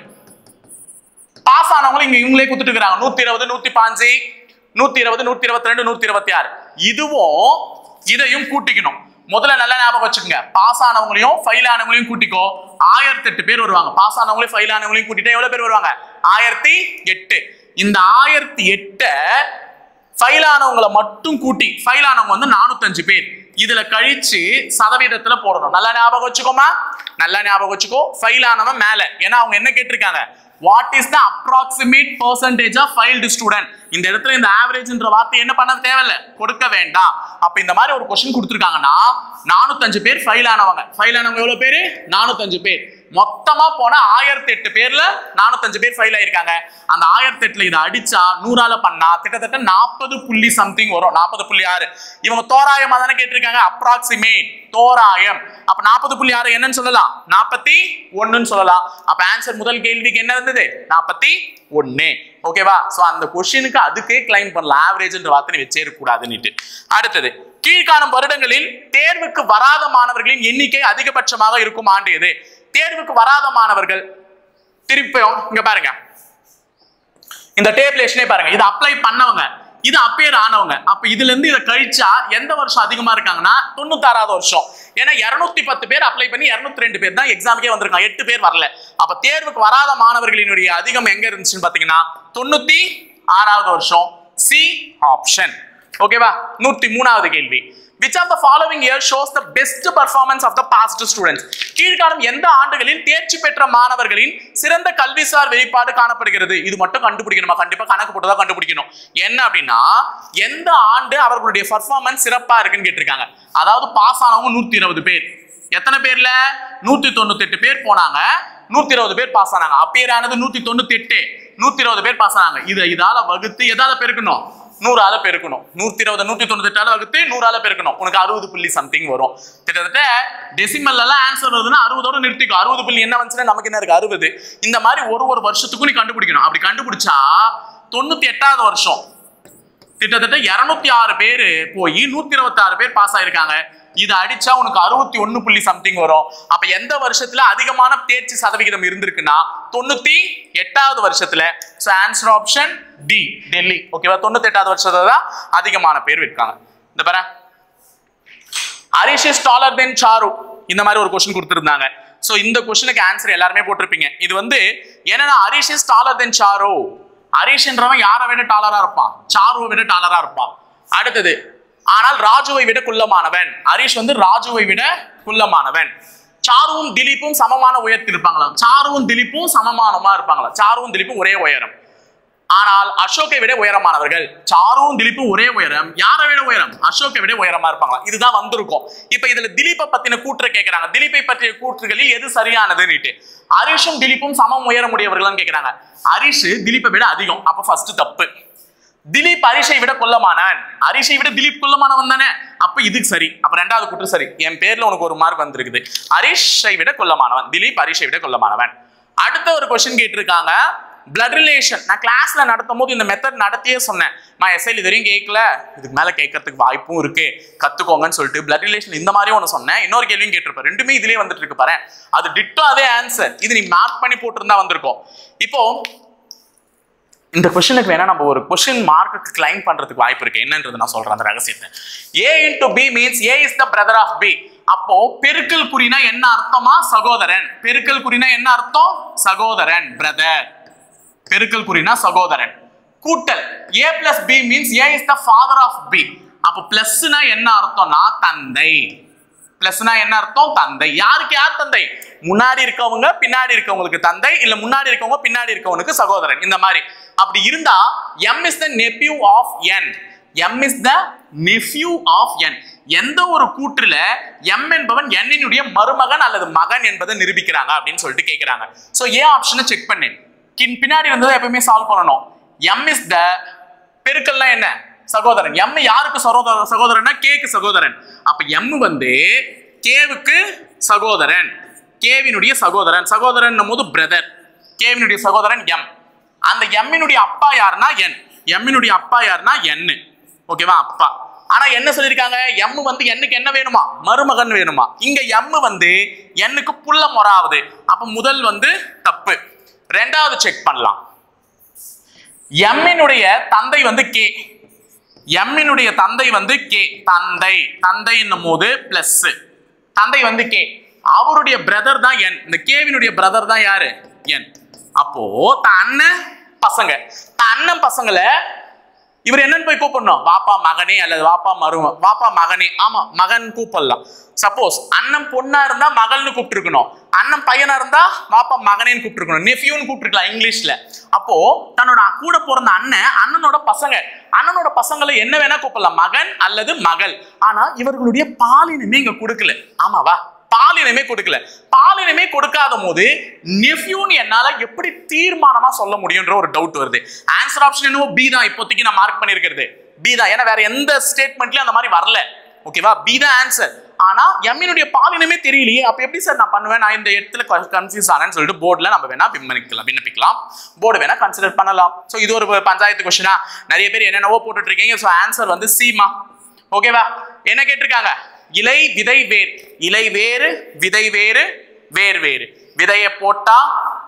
பாஸ் ஆனவங்களும் இங்க இவங்களே கொடுத்துட்டு இருக்காங்க நூத்தி இருபது நூத்தி பாஞ்சு நூத்தி இருபது நூத்தி இருபத்தி ரெண்டு நூத்தி இருபத்தி ஆறு இதுவும் இதையும் கூட்டிக்கணும் முதல்ல நல்லா ஞாபகம் வச்சுக்கோங்க பாஸ் ஆனவங்களையும் ஃபைல் ஆனவங்களையும் கூட்டிக்கோ ஆயிரத்தி எட்டு பேர் வருவாங்க பாஸ் ஆனவங்களையும் ஃபைல் ஆனவங்களையும் கூட்டிட்டு எவ்வளவு பேர் வருவாங்க ஆயிரத்தி எட்டு இந்த ஆயிரத்தி எட்டை ஃபைல் ஆனவங்களை மட்டும் கூட்டி ஃபைல் ஆனவங்க வந்து நானூத்தஞ்சு பேர் இதுல கழிச்சு சதவீதத்துல போடணும் நல்லா ஞாபகம் வச்சுக்கோமா நல்லா ஞாபகம் வச்சுக்கோ ஃபைல் ஆனவன் மேல ஏன்னா அவங்க என்ன கேட்டிருக்காங்க what is the approximate percentage of failed student இந்த இடத்துல இந்த ஆவரேஜ்ன்ற வார்த்தை என்ன பண்ண தேவையில்ல கொடுக்க வேண்டாம் அப்ப இந்த மாதிரி ஒரு கொஸ்டின் கொடுத்துருக்காங்கன்னா நானூத்தஞ்சு பேர் ஃபைல் ஆனவங்க ஃபைல் ஆனவங்க எவ்வளவு பேரு நானூத்தஞ்சு பேர் மொத்தமா போனா ஆயிரத்தி எட்டு பேர்ல நானூத்தஞ்சு பேர் ஃபைல் ஆயிருக்காங்க அந்த ஆயிரத்தி எட்டுல இதை அடிச்சா நூறால பண்ணா கிட்டத்தட்ட நாற்பது புள்ளி சம்திங் வரும் நாற்பது புள்ளி ஆறு இவங்க தோராயமா தானே கேட்டிருக்காங்க அப்ராக்சிமேட் தோராயம் அப்ப நாற்பது புள்ளி ஆறு என்னன்னு சொல்லலாம் நாற்பத்தி ஒண்ணுன்னு சொல்லலாம் அப்ப ஆன்சர் முதல் கேள்விக்கு என்ன இருந்தது நாற்பத்தி ஒண்ணு ஓகேவா சோ அந்த கொஸ்டினுக்கு அதுக்கே கிளைம் பண்ணலாம் ஆவரேஜ்ன்ற வார்த்தை வச்சே இருக்கக்கூடாதுன்னுட்டு அடுத்தது கீழ்காணும் வருடங்களில் தேர்வுக்கு வராத மாணவர்களின் எண்ணிக்கை அதிகபட்சமாக இருக்கும் ஆண்டு எது தேர்வுக்கு வராத மாணவர்கள் திருப்பியும் இங்க பாருங்க இந்த டேபிளேஷனே பாருங்க இது அப்ளை பண்ணவங்க இது அப்பேர் ஆனவங்க அப்ப இதுல இருந்து இதை கழிச்சா எந்த வருஷம் அதிகமா இருக்காங்கன்னா தொண்ணூத்தாறாவது வருஷம் ஏன்னா இருநூத்தி பத்து பேர் அப்ளை பண்ணி இருநூத்தி ரெண்டு பேர் தான் எக்ஸாமுக்கே வந்திருக்காங்க எட்டு பேர் வரல அப்ப தேர்வுக்கு வராத மாணவர்களினுடைய அதிகம் எங்க இருந்துச்சுன்னு பாத்தீங்கன்னா தொண்ணூத்தி ஆறாவது வருஷம் சி ஆப்ஷன் ஓகேவா நூத்தி மூணாவது கேள்வி which of the following year shows the best performance of the past students கீழ்காணும் எந்த ஆண்டுகளில் தேர்ச்சி பெற்ற மாணவர்களின் சிறந்த கல்விசார் வெளிப்பாடு காணப்படுகிறது இது மட்டும் கண்டுபிடிக்கணுமா கண்டிப்பா கணக்கு போட்டு தான் கண்டுபிடிக்கணும் என்ன அப்படின்னா எந்த ஆண்டு அவர்களுடைய பர்ஃபார்மன்ஸ் சிறப்பா இருக்குன்னு கேட்டிருக்காங்க அதாவது பாஸ் ஆனவங்க நூத்தி இருபது பேர் எத்தனை பேர்ல நூத்தி தொண்ணூத்தி எட்டு பேர் போனாங்க நூத்தி இருபது பேர் பாஸ் ஆனாங்க அப்பேர் ஆனது நூத்தி தொண்ணூத்தி எட்டு நூத்தி இருபது பேர் பாஸ் ஆனாங்க இதை இதால வகுத்து எதால பெருக்கணும் நூறால பெருக்கணும் நூத்தி இருபது நூத்தி தொண்ணூத்தி எட்டால வகுத்து நூறால பெருக்கணும் உனக்கு அறுபது புள்ளி சம்திங் வரும் கிட்டத்தட்ட டெசிமல் எல்லாம் ஆன்சர் வருதுன்னா அறுபதோட நிறுத்திக்கும் அறுபது புள்ளி என்ன வந்துச்சுன்னா நமக்கு என்ன இருக்கு அறுபது இந்த மாதிரி ஒரு ஒரு வருஷத்துக்கும் நீ கண்டுபிடிக்கணும் அப்படி கண்டுபிடிச்சா தொண்ணூத்தி எட்டாவது வருஷம் கிட்டத்தட்ட இருநூத்தி ஆறு பேர் போய் நூத்தி இருபத்தி ஆறு பேர் பாஸ் ஆயிருக்காங்க இது அடிச்சா உனக்கு அறுபத்தி ஒண்ணு புள்ளி சம்திங் வரும் அப்ப எந்த வருஷத்துல அதிகமான தேர்ச்சி சதவிகிதம் இருந்திருக்குன்னா தொண்ணூத்தி எட்டாவது வருஷத்துல so answer option D Delhi ஓகேவா தொண்ணூத்தி எட்டாவது வருஷத்துல தான் அதிகமான பேர் இருக்காங்க இந்த பாரு Harish is taller than Charu இந்த மாதிரி ஒரு கொஸ்டின் கொடுத்துருந்தாங்க ஸோ இந்த கொஸ்டினுக்கு ஆன்சர் எல்லாருமே போட்டிருப்பீங்க இது வந்து என்னன்னா Harish is taller than Charu ஹரிஷ்ன்றவன் யாரை விட டாலரா இருப்பான் சாருவை விட டாலரா இருப்பான் அடுத்தது ஆனால் ராஜுவை விட குள்ளமானவன் ஹரிஷ் வந்து ராஜுவை விட குள்ளமானவன் சாருவும் திலீப்பும் சமமான உயரத்தில் இருப்பாங்களா சாருவும் திலீப்பும் சமமானமா இருப்பாங்களா சாருவும் திலீப்பும் ஒரே உயரம் ஆனால் அசோக்கை விட உயரமானவர்கள் சாருவும் திலீப்பும் ஒரே உயரம் யாரை விட உயரம் அசோக்கை விட உயரமா இருப்பாங்களா இதுதான் வந்திருக்கும் இப்ப இதுல திலீப்பை பத்தின கூற்று கேட்கறாங்க திலீப்பை பற்றிய கூற்றுகளில் எது சரியானதுன்னுட்டு ஹரிஷும் திலீப்பும் சமம் உயரமுடையவர்கள்னு கேட்கறாங்க ஹரிஷ் திலீப்பை விட அதிகம் அப்ப ஃபர்ஸ்ட் தப்பு திலீப் ஹரிஷை விட கொல்லமானவன் ஹரிஷை விட திலீப் கொல்லமானவன் தானே அப்ப இதுக்கு சரி அப்ப ரெண்டாவது கூற்று சரி என் பேர்ல உனக்கு ஒரு மார்க் வந்திருக்குது ஹரிஷை விட கொல்லமானவன் திலீப் ஹரிஷை விட கொல்லமானவன் அடுத்த ஒரு கொஸ்டின் கேட்டிருக்காங்க பிளட் ரிலேஷன் நான் கிளாஸ்ல நடத்தும் போது இந்த மெத்தட் நடத்தியே சொன்னேன் நான் எஸ்ஐல் இது வரையும் கேட்கல இதுக்கு மேல கேட்கறதுக்கு வாய்ப்பும் இருக்கு கத்துக்கோங்கன்னு சொல்லிட்டு பிளட் ரிலேஷன் இந்த மாதிரி ஒன்று சொன்னேன் இன்னொரு கேள்வியும் கேட்டிருப்பேன் ரெண்டுமே இதுலயே வந்துட்டு இருக்கு பாரு அது டிட்டோ அதே ஆன்சர் இது நீ மார்க் பண்ணி போட்டிருந்தா வந்திருக்கும் இப்போ இந்த கொஸ்டினுக்கு வேணா நம்ம ஒரு கொஸ்டின் மார்க்கு கிளைம் பண்றதுக்கு வாய்ப்பு இருக்கு என்னன்றது நான் சொல்றேன் அந்த ரகசியத்தை A into B means A is the brother of B அப்போ பெருக்கல் குறினா என்ன அர்த்தமா சகோதரன் பெருக்கல் குறினா என்ன அர்த்தம் சகோதரன் பிரதர் பெருக்கல் குறினா சகோதரன் கூட்டல் A plus B means A is the father of B அப்போ பிளஸ்னா என்ன அர்த்தம்னா தந்தை பிளஸ்னா என்ன அர்த்தம் தந்தை யாருக்கு யார் தந்தை முன்னாடி இருக்கவங்க பின்னாடி இருக்கவங்களுக்கு தந்தை இல்ல முன்னாடி இருக்கவங்க பின்னாடி இருக்கவனுக்கு சகோதரன் இந்த மாதிரி அப்படி இருந்தா M is the nephew of N M is the nephew of N எந்த ஒரு கூற்றுல எம் என்பவன் என்னினுடைய மருமகன் அல்லது மகன் என்பதை நிரூபிக்கிறாங்க அப்படின்னு சொல்லிட்டு கேட்கிறாங்க சோ ஏ ஆப்ஷனை செக் பண்ணு கின் பின்னாடி இருந்ததை எப்பவுமே சால்வ் பண்ணணும் எம் இஸ் த பெருக்கல்னா என்ன சகோதரன் எம் யாருக்கு சகோதரன் சகோதரன்னா கேக்கு சகோதரன் அப்ப எம் வந்து கேவுக்கு சகோதரன் கேவினுடைய சகோதரன் சகோதரன் போது பிரதர் கேவினுடைய சகோதரன் எம் அந்த எம்மினுடைய அப்பா யாருன்னா என் எம்மினுடைய அப்பா யாருன்னா என் ஓகேவா அப்பா ஆனா என்ன சொல்லியிருக்காங்க எம் வந்து எண்ணுக்கு என்ன வேணுமா மருமகன் வேணுமா இங்க எம் வந்து எண்ணுக்கு புள்ள மொறாவது அப்ப முதல் வந்து தப்பு ரெண்டாவது செக் பண்ணலாம் எம்மினுடைய தந்தை வந்து கே எம்மினுடைய தந்தை வந்து கே தந்தை தந்தை என்னும் போது பிளஸ் தந்தை வந்து கே அவருடைய பிரதர் தான் என் இந்த கேவினுடைய பிரதர் தான் யாரு என் அப்போ தன் அண்ணன் பசங்க தன் அண்ணன் பசங்களை இவர் என்னன்னு போய் கூப்பிடணும் வாப்பா மகனே அல்லது வாப்பா மரும வாப்பா மகனே ஆமா மகன் கூப்பிடலாம் சப்போஸ் அண்ணன் பொண்ணா இருந்தா மகள்னு கூப்பிட்டுருக்கணும் அண்ணன் பையனா இருந்தா வாப்பா மகனேன்னு கூப்பிட்டுருக்கணும் நெஃப்யூன்னு கூப்பிட்டுருக்கலாம் இங்கிலீஷ்ல அப்போ தன்னோட கூட பிறந்த அண்ணன் அண்ணனோட பசங்க அண்ணனோட பசங்களை என்ன வேணா கூப்பிடலாம் மகன் அல்லது மகள் ஆனா இவர்களுடைய பாலினமே இங்க கொடுக்கல ஆமாவா பாலினமே கொடுக்கல பாலினமே கொடுக்காத போது நெஃப்யூன்னு என்னால எப்படி தீர்மானமா சொல்ல முடியும்ன்ற ஒரு டவுட் வருது ஆன்சர் ஆப்ஷன் என்னவோ பி தான் இப்போதைக்கு நான் மார்க் பண்ணிருக்கிறது பி தான் ஏன்னா வேற எந்த ஸ்டேட்மெண்ட்லயும் அந்த மாதிரி வரல ஓகேவா பி தான் ஆன்சர் ஆனா எம்மினுடைய பாலினமே தெரியலையே அப்ப எப்படி சார் நான் பண்ணுவேன் நான் இந்த இடத்துல கன்ஃபியூஸ் ஆனேன்னு சொல்லிட்டு போர்டில் நம்ம வேணா விண்ணப்பிக்கலாம் விண்ணப்பிக்கலாம் போர்டு வேணா கன்சிடர் பண்ணலாம் ஸோ இது ஒரு பஞ்சாயத்து கொஸ்டினா நிறைய பேர் என்னென்னவோ போட்டுட்டு இருக்கீங்க ஸோ ஆன்சர் வந்து சீமா ஓகேவா என்ன கேட்டிருக்காங்க இலை விதை வேர் இலை வேறு விதை வேறு வேர் வேறு விதையை போட்டா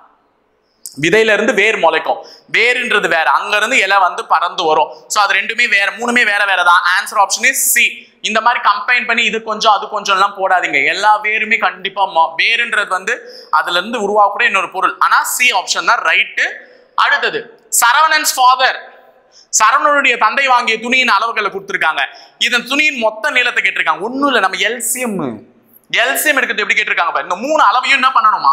விதையில இருந்து வேர் முளைக்கும் வேறுன்றது வேற அங்க இருந்து இலை வந்து பறந்து வரும் ஸோ அது ரெண்டுமே வேற மூணுமே வேற வேற தான் ஆன்சர் ஆப்ஷன் இஸ் சி இந்த மாதிரி கம்பைன் பண்ணி இது கொஞ்சம் அது கொஞ்சம் எல்லாம் போடாதீங்க எல்லா வேருமே கண்டிப்பா மொ- வேருன்றது வந்து அதுல இருந்து உருவாகக்கூடிய இன்னொரு பொருள் ஆனா சி ஆப்ஷன் தான் ரைட்டு அடுத்தது சரவணன்ஸ் ஃபாதர் சரவணனுடைய தந்தை வாங்கிய துணியின் அளவுகளை கொடுத்துருக்காங்க இதன் துணியின் மொத்த நீளத்தை கேட்டிருக்காங்க ஒண்ணும் இல்லை நம்ம எல்சிஎம் எல்சிஎம் எடுக்கிறது எப்படி கேட்டிருக்காங்க பாரு இந்த மூணு அளவையும் என்ன பண்ணணுமா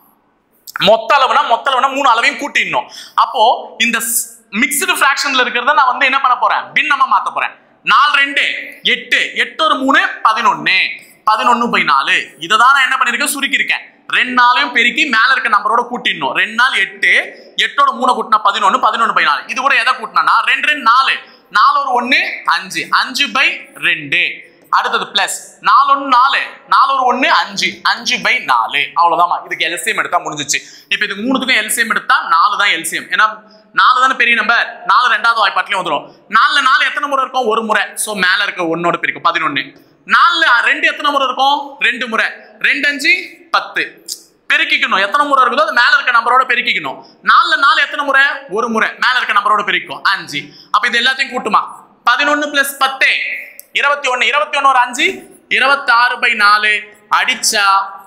மொத்த அளவுனா மொத்த அளவுனா மூணு அளவையும் கூட்டிடணும் அப்போ இந்த மிக்ஸ்டு ஃபிராக்ஷன்ல இருக்கிறத நான் வந்து என்ன பண்ண போறேன் பின்னமா மாத்த போறேன் நாலு ரெண்டு எட்டு எட்டு ஒரு மூணு பதினொன்னு பதினொன்னு பை நாலு இதை தான் நான் என்ன பண்ணிருக்கேன் சுருக்கியிருக்கேன் ரெண்டு நாளையும் பெருக்கி மேல இருக்க நம்பரோட கூட்டிடணும் ரெண்டு நாள் எட்டு எட்டோட மூணு கூட்டினா பதினொன்னு பதினொன்னு பை நாலு இது கூட எதை கூட்டினா ரெண்டு ரெண்டு நாலு நாலு ஒரு ஒண்ணு அஞ்சு அஞ்சு பை ரெண்டு அடுத்தது பிளஸ் நாலு ஒன்று நாலு நாலு ஒரு ஒன்று அஞ்சு அஞ்சு பை நாலு அவ்வளோதாம்மா இதுக்கு எல்சிஎம் எடுத்தா முடிஞ்சிச்சு இப்போ இதுக்கு மூணுத்துக்கும் எல்சிஎம் எடுத்தா நாலு தான் எல்சிஎம் ஏன்னா நாலு தானே பெரிய நம்பர் நாலு ரெண்டாவது வாய்ப்பாட்டிலையும் வந்துடும் நாலுல நாலு எத்தனை முறை இருக்கும் ஒரு முறை ஸோ மேலே இருக்க ஒன்னோட பிரிக்கும் பதினொன்று நாலுல ரெண்டு எத்தனை முறை இருக்கும் ரெண்டு முறை ரெண்டு அஞ்சு பத்து பெருக்கிக்கணும் எத்தனை முறை இருக்குதோ அது மேல இருக்க நம்பரோட பெருக்கிக்கணும் நாலுல நாலு எத்தனை முறை ஒரு முறை மேல இருக்க நம்பரோட பெருக்கும் அஞ்சு அப்ப இது எல்லாத்தையும் கூட்டுமா பதினொன்னு பிளஸ் பத்து இருபத்தி ஒன்னு இருபத்தி ஒன்னு ஒரு அஞ்சு இருபத்தி ஆறு பை நாலு அடிச்சா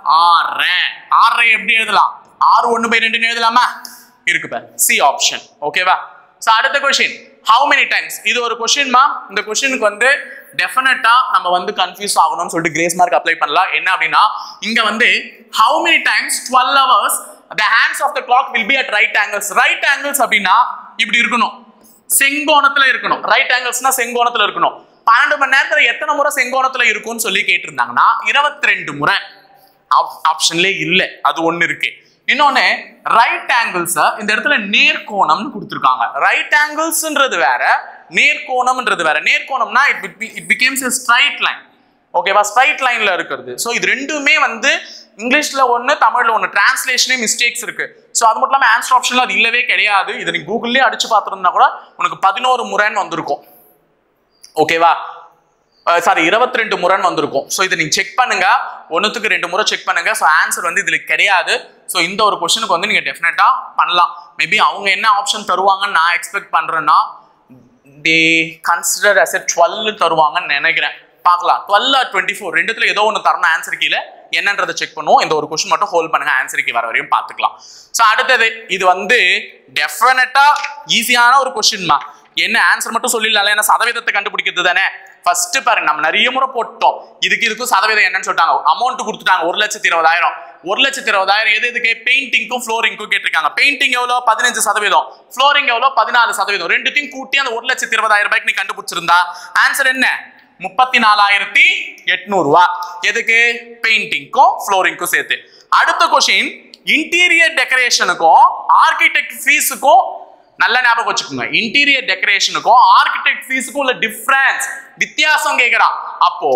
ஆறு ஆறு எப்படி எழுதலாம் ஆறு ஒன்று பை ரெண்டுன்னு எழுதலாமா இருக்கு பாரு சி ஆப்ஷன் ஓகேவா ஸோ அடுத்த கொஷின் ஹவு மெனி டைம்ஸ் இது ஒரு கொஷின்மா இந்த கொஷினுக்கு வந்து டெஃபினட்டா நம்ம வந்து கன்ஃபியூஸ் ஆகணும்னு சொல்லிட்டு கிரேஸ் மார்க் அப்ளை பண்ணலாம் என்ன அப்படின்னா இங்க வந்து how many times twelve hours the hands of the clock will be at right angles right angles அப்படின்னா இப்படி இருக்கணும் செங்கோணத்துல இருக்கணும் ரைட் ஆங்கிள்ஸ்னா செங்கோணத்துல இருக்கணும் பன்னெண்டு மணி நேரத்துல எத்தனை முறை செங்கோணத்துல இருக்கும்னு சொல்லி கேட்டிருந்தாங்கன்னா இருபத்தி ரெண்டு முறை ஆப்ஷன்லே இல்லை அது ஒண்ணு இருக்கு இன்னொன்னு ரைட் ஆங்கிள்ஸ் இந்த இடத்துல நேர்கோணம்னு கொடுத்துருக்காங்க ரைட் ஆங்கிள்ஸ்ன்றது வேற நேர்கோணம்ன்றது வேற நேர்கோணம்னா it it becomes a straight line ஓகேவா ஸ்ட்ரைட் லைன்ல இருக்கிறது ஸோ இது ரெண்டுமே வந்து இங்கிலீஷ்ல ஒன்று தமிழ்ல ஒன்று டிரான்ஸ்லேஷனே மிஸ்டேக்ஸ் இருக்கு ஸோ அது மட்டும் இல்லாமல் ஆன்சர் ஆப்ஷன்ல அது இல்லவே கிடையாது இதை நீ கூகுள்லேயே அடிச்சு பார்த்துருந்தா கூட உனக்கு பதினோரு முறைன்னு வந்திருக்கும் ஓகேவா சாரி இருபத்தி ரெண்டு முறைன்னு வந்திருக்கும் ஸோ இதை நீங்க செக் பண்ணுங்க ஒன்றுத்துக்கு ரெண்டு முறை செக் பண்ணுங்க ஸோ ஆன்சர் வந்து இதுல கிடையாது ஸோ இந்த ஒரு கொஸ்டினுக்கு வந்து நீங்க டெஃபினட்டா பண்ணலாம் மேபி அவங்க என்ன ஆப்ஷன் தருவாங்கன்னு நான் எக்ஸ்பெக்ட் பண்றேன்னா they consider as a twelve தருவாங்கன்னு நினைக்கிறேன் பார்க்கலாம் டுவெல் ஆர் டுவெண்ட்டி ஃபோர் ரெண்டுத்துல ஏதோ ஒன்று தரணும் ஆன்சர் கீழே என்னன்றதை செக் பண்ணுவோம் இந்த ஒரு கொஸ்டின் மட்டும் ஹோல்ட் பண்ணுங்க ஆன்சர் கீ வர வரையும் பார்த்துக்கலாம் ஸோ அடுத்தது இது வந்து டெஃபினட்டா ஈஸியான ஒரு கொஸ்டின்மா என்ன ஆன்சர் மட்டும் சொல்லிடலாம் ஏன்னா சதவீதத்தை கண்டுபிடிக்கிறது தானே ஃபர்ஸ்ட் பாருங்க நம்ம நிறைய முறை போட்டோம் இதுக்கு இதுக்கும் சதவீதம் என்னன்னு சொல்லிட்டாங்க அமௌண்ட் கொடுத்துட்டாங்க ஒரு லட்சத்தி இருபதாயிரம் ஒரு லட்சத்தி இருபதாயிரம் எது எதுக்கு பெயிண்டிங்க்கும் ஃப்ளோரிங்க்கும் கேட்டிருக்காங்க பெயிண்டிங் எவ்வளோ பதினஞ்சு சதவீதம் ஃப்ளோரிங் எவ்வளோ பதினாலு சதவீதம் ரெண்டுத்தையும் கூட்டி அந்த ஒரு லட்சத்தி இருபதாயிரம் ரூபாய்க்கு நீ கண்டுபிடிச்சிருந்தா ஆன்சர் என்ன முப்பத்தி நாலாயிரத்தி எட்நூறு ரூபா எதுக்கு பெயிண்டிங்க்கும் ஃப்ளோரிங்க்கும் சேர்த்து அடுத்த கொஸ்டின் இன்டீரியர் டெக்கரேஷனுக்கும் ஆர்கிடெக்ட் ஃபீஸுக்கும் நல்ல ஞாபகம் வச்சுக்கோங்க இன்டீரியர் டெக்கரேஷனுக்கும் ஆர்கிடெக்ட் ஃபீஸுக்கும் உள்ள டிஃபரன்ஸ் வித்தியாசம் கேட்கிறான் அப்போ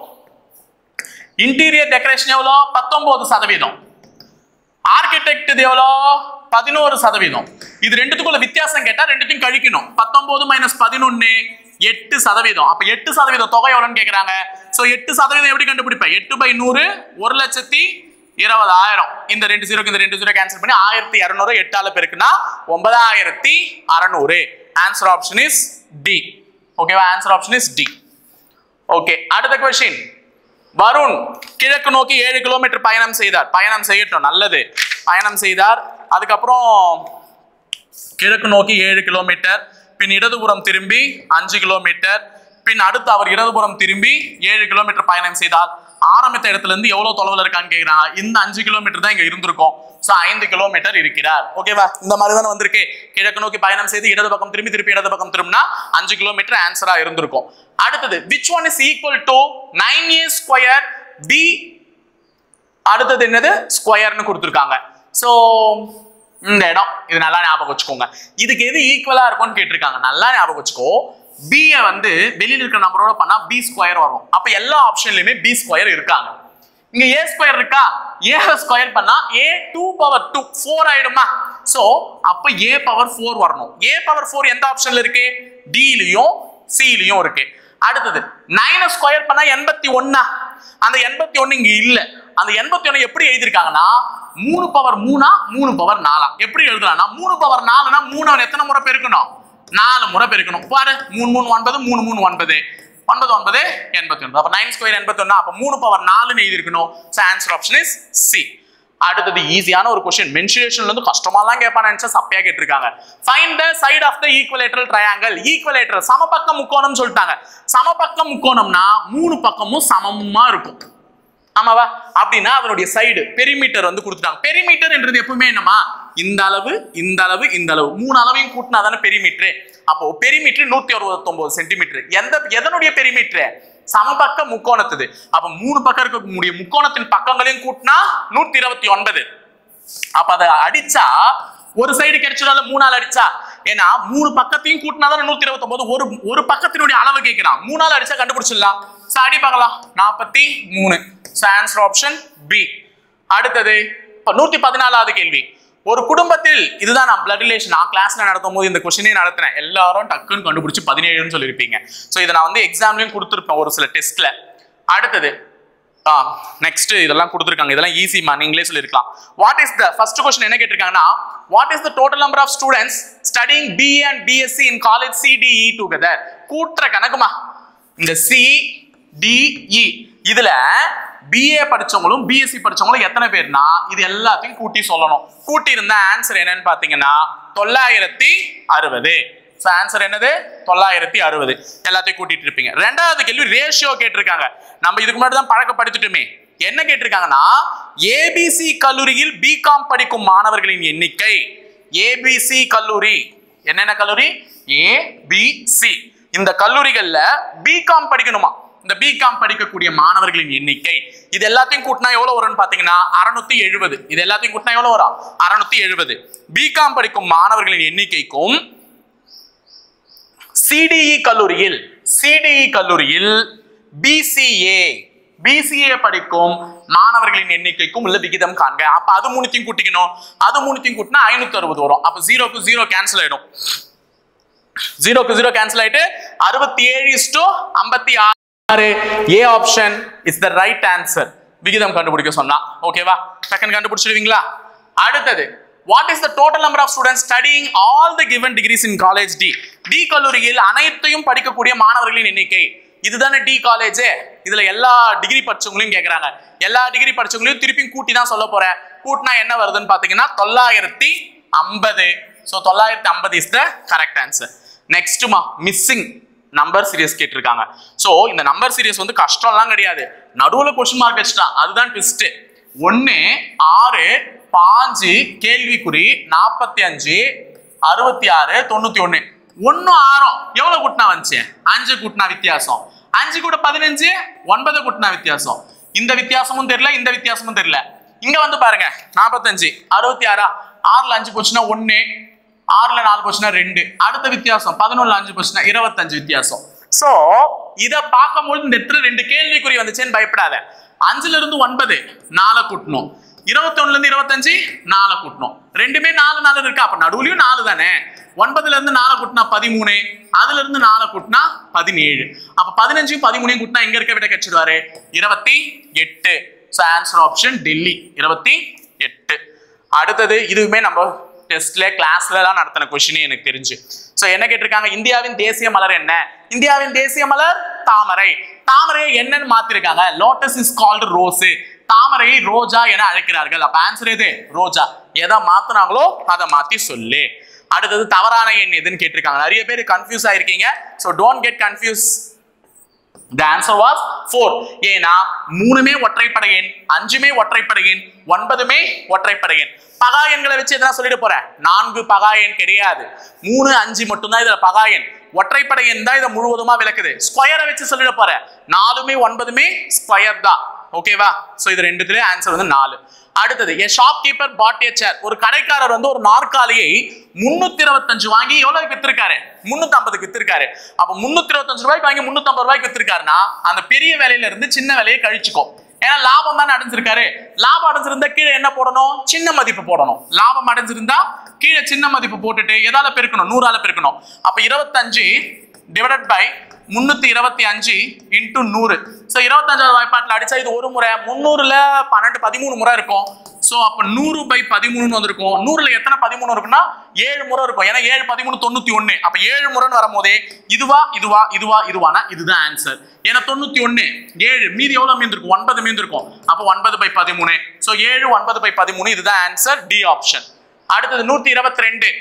இன்டீரியர் டெக்கரேஷன் எவ்வளோ பத்தொன்பது சதவீதம் ஆர்கிடெக்ட் இது எவ்வளோ பதினோரு சதவீதம் இது ரெண்டுத்துக்குள்ள வித்தியாசம் கேட்டா ரெண்டுத்தையும் கழிக்கணும் பத்தொன்பது மைனஸ் பதினொன்னு எட்டு சதவீதம் அப்ப எட்டு சதவீதம் தொகை எவ்வளோன்னு கேக்குறாங்க சோ எட்டு சதவீதம் எப்படி கண்டுபிடிப்பேன் எட்டு பை நூறு ஒரு லட்சத்தி இருபதாயிரம் இந்த ரெண்டு ஜீரோக்கு இந்த ரெண்டு ஜீரோ கேன்சல் பண்ணி ஆயிரத்தி இரநூறு எட்டால பெருக்குனா ஒன்பதாயிரத்தி அறநூறு ஆன்சர் ஆப்ஷன் இஸ் டி ஓகேவா answer option is D okay அடுத்த கொஸ்டின் வருண் கிழக்கு நோக்கி ஏழு கிலோமீட்டர் பயணம் செய்தார் பயணம் செய்யட்டும் நல்லது பயணம் செய்தார் அதுக்கப்புறம் கிழக்கு நோக்கி ஏழு கிலோமீட்டர் பின் இடதுபுறம் திரும்பி அஞ்சு கிலோமீட்டர் பின் அடுத்து அவர் இடதுபுறம் திரும்பி ஏழு கிலோமீட்டர் பயணம் செய்தார் ஆரம்பித்த இடத்துல இருந்து எவ்வளவு தொலைவில் இருக்கான்னு கேக்குறாங்க இந்த அஞ்சு கிலோமீட்டர் தான் இங்க இருந்திருக்கும் சோ ஐந்து கிலோமீட்டர் இருக்கிறார் ஓகேவா இந்த மாதிரி தானே வந்திருக்கு கிழக்கு நோக்கி பயணம் செய்து இடது பக்கம் திரும்பி திருப்பி இடது பக்கம் திரும்பினா அஞ்சு கிலோமீட்டர் ஆன்சரா இருந்திருக்கும் அடுத்தது which one is equal to nine A square B அடுத்தது என்னது ஸ்கொயர்னு கொடுத்துருக்காங்க ஸோ இந்த இடம் இது நல்லா ஞாபகம் வச்சுக்கோங்க இதுக்கு எது ஈக்குவலா இருக்கும்னு கேட்டிருக்காங்க நல்லா ஞாபகம் வச்சுக்கோ b ய வந்து வெளியில இருக்கிற நம்பரோட பண்ணா பி ஸ்கொயர் வரும் அப்ப எல்லா ஆப்ஷன்லயுமே பி ஸ்கொயர் இருக்காங்க இங்க ஏ ஸ்கொயர் இருக்கா ஏ ஸ்கொயர் பண்ணா A two power two four ஆயிடுமா சோ அப்ப ஏ பவர் ஃபோர் வரணும் ஏ பவர் ஃபோர் எந்த ஆப்ஷன்ல இருக்கு டிலையும் சிலையும் இருக்கு அடுத்தது நைனை ஸ்கொயர் பண்ணா எண்பத்தி ஒன்னா அந்த எண்பத்தி ஒண்ணு இங்க இல்ல அந்த எண்பத்தி ஒண்ணு எப்படி எழுதிருக்காங்கன்னா மூணு பவர் மூணா மூணு பவர் நாலா எப்படி எழுதலாம்னா மூணு பவர் நாலுனா மூணு எத்தனை முறை பெருக்கணும் நாலு முறை பெருக்கணும் பாரு மூணு மூணு ஒன்பது மூணு மூணு ஒன்பது ஒன்பது ஒன்பது எண்பத்தி ஒன்பது அப்ப நைன் ஸ்கொயர் எண்பத்தி ஒண்ணு அப்ப மூணு பவர் நாலுன்னு எழுதிருக்கணும் so answer option is C அடுத்தது ஈஸியான ஒரு கொஸ்டின் மென்சுரேஷன்ல இருந்து கஷ்டமாலாம் கேட்பான்னு நினைச்சா சப்பையா கேட்டிருக்காங்க find the side of the equilateral triangle equilateral சமபக்க முக்கோணம் சொல்லிட்டாங்க சமபக்க முக்கோணம்னா மூணு பக்கமும் சமமா இருக்கும் ஆமாவா அப்படின்னா அதனுடைய சைடு பெரிமீட்டர் வந்து கொடுத்துட்டாங்க பெரிமீட்டர் என்றது எப்பவுமே என்னமா இந்த அளவு இந்த அளவு இந்த அளவு மூணு அளவையும் கூட்டினா தானே பெரிமீட்டர் அப்போ பெரிமீட்டர் நூத்தி அறுபத்தொன்பது சென்டிமீட்டர் எந்த எதனுடைய பெரிமீட்டர் சமபக்க முக்கோணத்துது அப்ப மூணு பக்கம் இருக்கக்கூடிய முக்கோணத்தின் பக்கங்களையும் கூட்டினா நூத்தி இருபத்தி ஒன்பது அப்ப அதை அடிச்சா ஒரு சைடு கிடைச்சிடால மூணால் அடிச்சா ஏன்னா மூணு பக்கத்தையும் கூட்டினா தான் நூத்தி இருபத்தி ஒரு ஒரு பக்கத்தினுடைய அளவு கேட்கிறான் மூணால் அடிச்சா கண்டுபிடிச்சிடலாம் So, அடி பார்க்கலாம் நாற்பத்தி மூணு ஆன்சர் ஆப்ஷன் பி அடுத்தது இப்ப நூத்தி பதினாலாவது கேள்வி ஒரு குடும்பத்தில் இதுதான் நான் பிளட் ரிலேஷன் நான் கிளாஸ்ல நடத்தும் போது இந்த கொஸ்டினே நடத்தினேன் எல்லாரும் டக்குன்னு கண்டுபிடிச்சு பதினேழுன்னு சொல்லியிருப்பீங்க ஸோ இதை நான் வந்து எக்ஸாம்லயும் கொடுத்துருப்பேன் ஒரு சில டெஸ்ட்ல அடுத்தது ஆ நெக்ஸ்ட் இதெல்லாம் கொடுத்துருக்காங்க இதெல்லாம் ஈஸிமா நீங்களே சொல்லியிருக்கலாம் what is the first question என்ன கேட்டிருக்காங்கன்னா what is the total number of students studying B and BSc in college CDE together கூட்டுற கணக்குமா இந்த சி டிஇ இதுல பிஏ படிச்சவங்களும் பிஎஸ்சி படிச்சவங்களும் எத்தனை பேர்னா இது எல்லாத்தையும் கூட்டி சொல்லணும் கூட்டி இருந்த ஆன்சர் என்னன்னு பாத்தீங்கன்னா தொள்ளாயிரத்தி அறுபது ஸோ ஆன்சர் என்னது தொள்ளாயிரத்தி அறுபது எல்லாத்தையும் கூட்டிட்டு இருப்பீங்க ரெண்டாவது கேள்வி ரேஷியோ கேட்டிருக்காங்க நம்ம இதுக்கு முன்னாடி தான் பழக்கப்படுத்திட்டுமே என்ன கேட்டிருக்காங்கன்னா ஏபிசி கல்லூரியில் பிகாம் படிக்கும் மாணவர்களின் எண்ணிக்கை ஏபிசி கல்லூரி என்னென்ன கல்லூரி ஏபிசி இந்த கல்லூரிகள்ல பிகாம் படிக்கணுமா இந்த பிகாம் படிக்கக்கூடிய மாணவர்களின் எண்ணிக்கை இது எல்லாத்தையும் கூட்டினா எவ்வளவு வரும்னு பாத்தீங்கன்னா அறுநூத்தி எழுபது இது எல்லாத்தையும் கூட்டினா எவ்வளவு வரும் அறுநூத்தி எழுபது பிகாம் படிக்கும் மாணவர்களின் எண்ணிக்கைக்கும் சிடிஇ கல்லூரியில் சிடிஇ கல்லூரியில் பிசிஏ பிசிஏ படிக்கும் மாணவர்களின் எண்ணிக்கைக்கும் உள்ள விகிதம் காண்க அப்ப அது மூணுத்தையும் கூட்டிக்கணும் அது மூணுத்தையும் கூட்டினா ஐநூத்தி அறுபது வரும் அப்ப ஜீரோக்கு ஜீரோ கேன்சல் ஆயிடும் ஜீரோக்கு ஜீரோ கேன்சல் ஆயிட்டு அறுபத்தி ஏழு இஸ்டோ ஐம்பத்தி ஆறு A option is the right answer விகிதம் கண்டுபிடிக்க சொன்னா ஓகேவா செகண்ட் கண்டுபிடிச்சிடுவீங்களா அடுத்தது what is the total number of students studying all the given degrees in college D D கல்லூரியில் அனைத்தையும் படிக்கக்கூடிய மாணவர்களின் எண்ணிக்கை இதுதானே டி காலேஜ் இதுல எல்லா டிகிரி படிச்சவங்களையும் கேக்குறாங்க எல்லா டிகிரி படிச்சவங்களையும் திருப்பியும் கூட்டி தான் சொல்ல போறேன் கூட்டினா என்ன வருதுன்னு பாத்தீங்கன்னா தொள்ளாயிரத்தி ஐம்பது ஸோ தொள்ளாயிரத்தி ஐம்பது இஸ் த கரெக்ட் ஆன்சர் நெக்ஸ்ட்டுமா மிஸ்ஸிங் நம்பர் சீரியஸ் கேட்டிருக்காங்க ஸோ இந்த நம்பர் சீரியஸ் வந்து கஷ்டம்லாம் கிடையாது நடுவில் கொஸ்டின் மார்க் வச்சுட்டான் அதுதான் ட்விஸ்ட் ஒன்று ஆறு பாஞ்சு கேள்விக்குறி நாற்பத்தி அஞ்சு அறுபத்தி ஆறு தொண்ணூத்தி ஒன்று ஒன்னும் ஆறும் எவ்வளவு கூட்டினா வந்துச்சு அஞ்சு கூட்டினா வித்தியாசம் அஞ்சு கூட பதினஞ்சு ஒன்பது கூட்டினா வித்தியாசம் இந்த வித்தியாசமும் தெரியல இந்த வித்தியாசமும் தெரியல இங்க வந்து பாருங்க நாற்பத்தஞ்சு அறுபத்தி ஆறா ஆறுல அஞ்சு போச்சுன்னா ஒன்னு ஆறுல நாலு போச்சுன்னா ரெண்டு அடுத்த வித்தியாசம் பதினொன்னுல அஞ்சு போச்சுன்னா இருபத்தஞ்சு வித்தியாசம் சோ இத பார்க்கும்போது இந்த இடத்துல ரெண்டு கேள்விக்குறி வந்துச்சேன்னு பயப்படாத அஞ்சுல இருந்து ஒன்பது நாலை கூட்டணும் இருபத்தி ஒண்ணுல இருந்து இருபத்தஞ்சு நாலை கூட்டணும் ரெண்டுமே நாலு நாலு இருக்கா அப்ப நடுவுலயும் நாலு தானே ஒன்பதுல இருந்து நாலு கூட்டினா பதிமூணு அதுல இருந்து நாலு கூட்டினா பதினேழு அப்ப பதினஞ்சையும் பதிமூணையும் கூட்டினா எங்க இருக்க விட கிடைச்சிடுவாரு இருபத்தி எட்டு ஸோ ஆன்சர் ஆப்ஷன் டெல்லி இருபத்தி எட்டு அடுத்தது இதுவுமே நம்ம டெஸ்ட்ல கிளாஸ்ல எல்லாம் நடத்தின கொஸ்டினே எனக்கு தெரிஞ்சு ஸோ என்ன கேட்டிருக்காங்க இந்தியாவின் தேசிய மலர் என்ன இந்தியாவின் தேசிய மலர் தாமரை தாமரையை என்னன்னு மாத்திருக்காங்க லோட்டஸ் இஸ் கால்டு ரோஸ் தாமரையை ரோஜா என அழைக்கிறார்கள் அப்ப ஆன்சர் எது ரோஜா எதை மாத்துனாங்களோ அதை மாத்தி சொல்லு அடுத்தது தவறான எண் எதுன்னு கேட்டிருக்காங்க நிறைய பேர் கன்ஃபியூஸ் ஆயிருக்கீங்க so don't get confuse the answer was four ஏன்னா மூணுமே ஒற்றைப்படை எண் அஞ்சுமே ஒற்றைப்படை எண் ஒன்பதுமே ஒற்றைப்படை எண் பகா எண்களை வச்சு எதனா சொல்லிட்டு போறேன் நான்கு பகா எண் கிடையாது மூணு அஞ்சு மட்டும்தான் இதுல பகா எண் ஒற்றைப்படை எண் தான் இதை முழுவதுமா விளக்குது ஸ்கொயரை வச்சு சொல்லிட்டு போறேன் நாலுமே ஒன்பதுமே ஸ்கொயர் தான் ஓகேவா சோ இது ரெண்டுத்துலயும் ஆன்சர் வந்து நாலு அடுத்தது ஏ ஷாப் கீப்பர் பாட் ஏ சேர் ஒரு கடைக்காரர் வந்து ஒரு நாற்காலியை முன்னூத்தி இருபத்தஞ்சு வாங்கி எவ்வளவு வித்திருக்காரு முன்னூத்தி ஐம்பதுக்கு வித்திருக்காரு அப்ப முன்னூத்தி இருபத்தஞ்சு ரூபாய்க்கு வாங்கி முன்னூத்தி ஐம்பது ரூபாய்க்கு வித்திருக்காருன்னா அந்த பெரிய விலையில இருந்து சின்ன விலையை கழிச்சுக்கோ ஏன்னா லாபம் தானே அடைஞ்சிருக்காரு லாபம் அடைஞ்சிருந்தா கீழே என்ன போடணும் சின்ன மதிப்பு போடணும் லாபம் அடைஞ்சிருந்தா கீழே சின்ன மதிப்பு போட்டுட்டு எதால பெருக்கணும் நூறால பெருக்கணும் அப்ப இருபத்தஞ்சு டிவைடட் பை முன்னூத்தி இருபத்தி அஞ்சு இன்டூ நூறு ஸோ இருபத்தஞ்சாவது வாய்ப்பாட்டில் அடிச்சா இது ஒரு முறை முந்நூறுல பன்னெண்டு பதிமூணு முறை இருக்கும் ஸோ அப்போ நூறு பை பதிமூணுன்னு வந்திருக்கும் நூறுல எத்தனை பதிமூணு இருக்குன்னா ஏழு முறை இருக்கும் ஏன்னா ஏழு பதிமூணு தொண்ணூத்தி ஒண்ணு அப்ப ஏழு முறைன்னு வரும்போதே இதுவா இதுவா இதுவா இதுவானா இதுதான் ஆன்சர் ஏன்னா தொண்ணூத்தி ஒண்ணு ஏழு மீதி எவ்வளவு மீந்திருக்கும் ஒன்பது மீந்திருக்கும் அப்போ ஒன்பது பை பதிமூணு ஸோ ஏழு ஒன்பது பை பதிமூணு இதுதான் ஆன்சர் டி ஆப்ஷன் அடுத்தது நூத்தி இருபத்தி ரெண்டு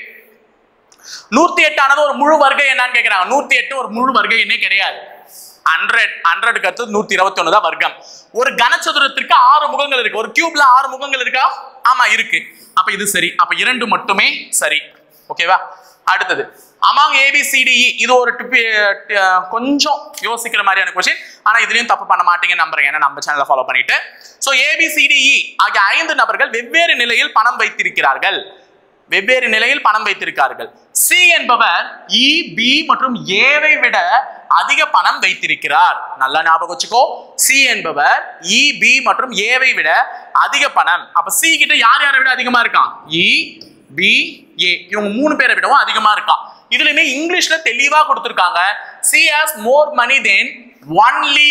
நூத்தி எட்டு ஆனது ஒரு முழு வர்க்க என்னன்னு கேக்குறாங்க நூத்தி எட்டு ஒரு முழு வர்க்க எண்ணே கிடையாது ஹண்ட்ரட் ஹண்ட்ரடுக்கு அடுத்தது நூத்தி இருபத்தி ஒண்ணு தான் வர்க்கம் ஒரு கனசதுரத்திற்கு ஆறு முகங்கள் இருக்கு ஒரு கியூப்ல ஆறு முகங்கள் இருக்கா ஆமா இருக்கு அப்ப இது சரி அப்ப இரண்டு மட்டுமே சரி ஓகேவா அடுத்தது அமாங் ஏபிசிடிஇ இது ஒரு டிப்பி ட- கொஞ்சம் யோசிக்கிற மாதிரியான கொஸ்டின் ஆனா இதுலயும் தப்பு பண்ண மாட்டீங்கன்னு நம்புறேன் ஏன்னா நம்ம சேனலை ஃபாலோ பண்ணிட்டு சோ ஏபிசிடிஇ ஆகிய ஐந்து நபர்கள் வெவ்வேறு நிலையில் பணம் வைத்திருக்கிறார்கள் வெவ்வேறு நிலையில் பணம் வைத்திருக்கார்கள் சி என்பவர் இ பி மற்றும் ஏவை விட அதிக பணம் வைத்திருக்கிறார் நல்லா ஞாபகம் வச்சுக்கோ சி என்பவர் இ பி மற்றும் ஏவை விட அதிக பணம் அப்ப சி கிட்ட யார் யாரை விட அதிகமா இருக்கான் இ பி ஏ இவங்க மூணு பேரை விடவும் அதிகமா இருக்கான் இதுலயுமே இங்கிலீஷ்ல தெளிவா கொடுத்திருக்காங்க C has more money then only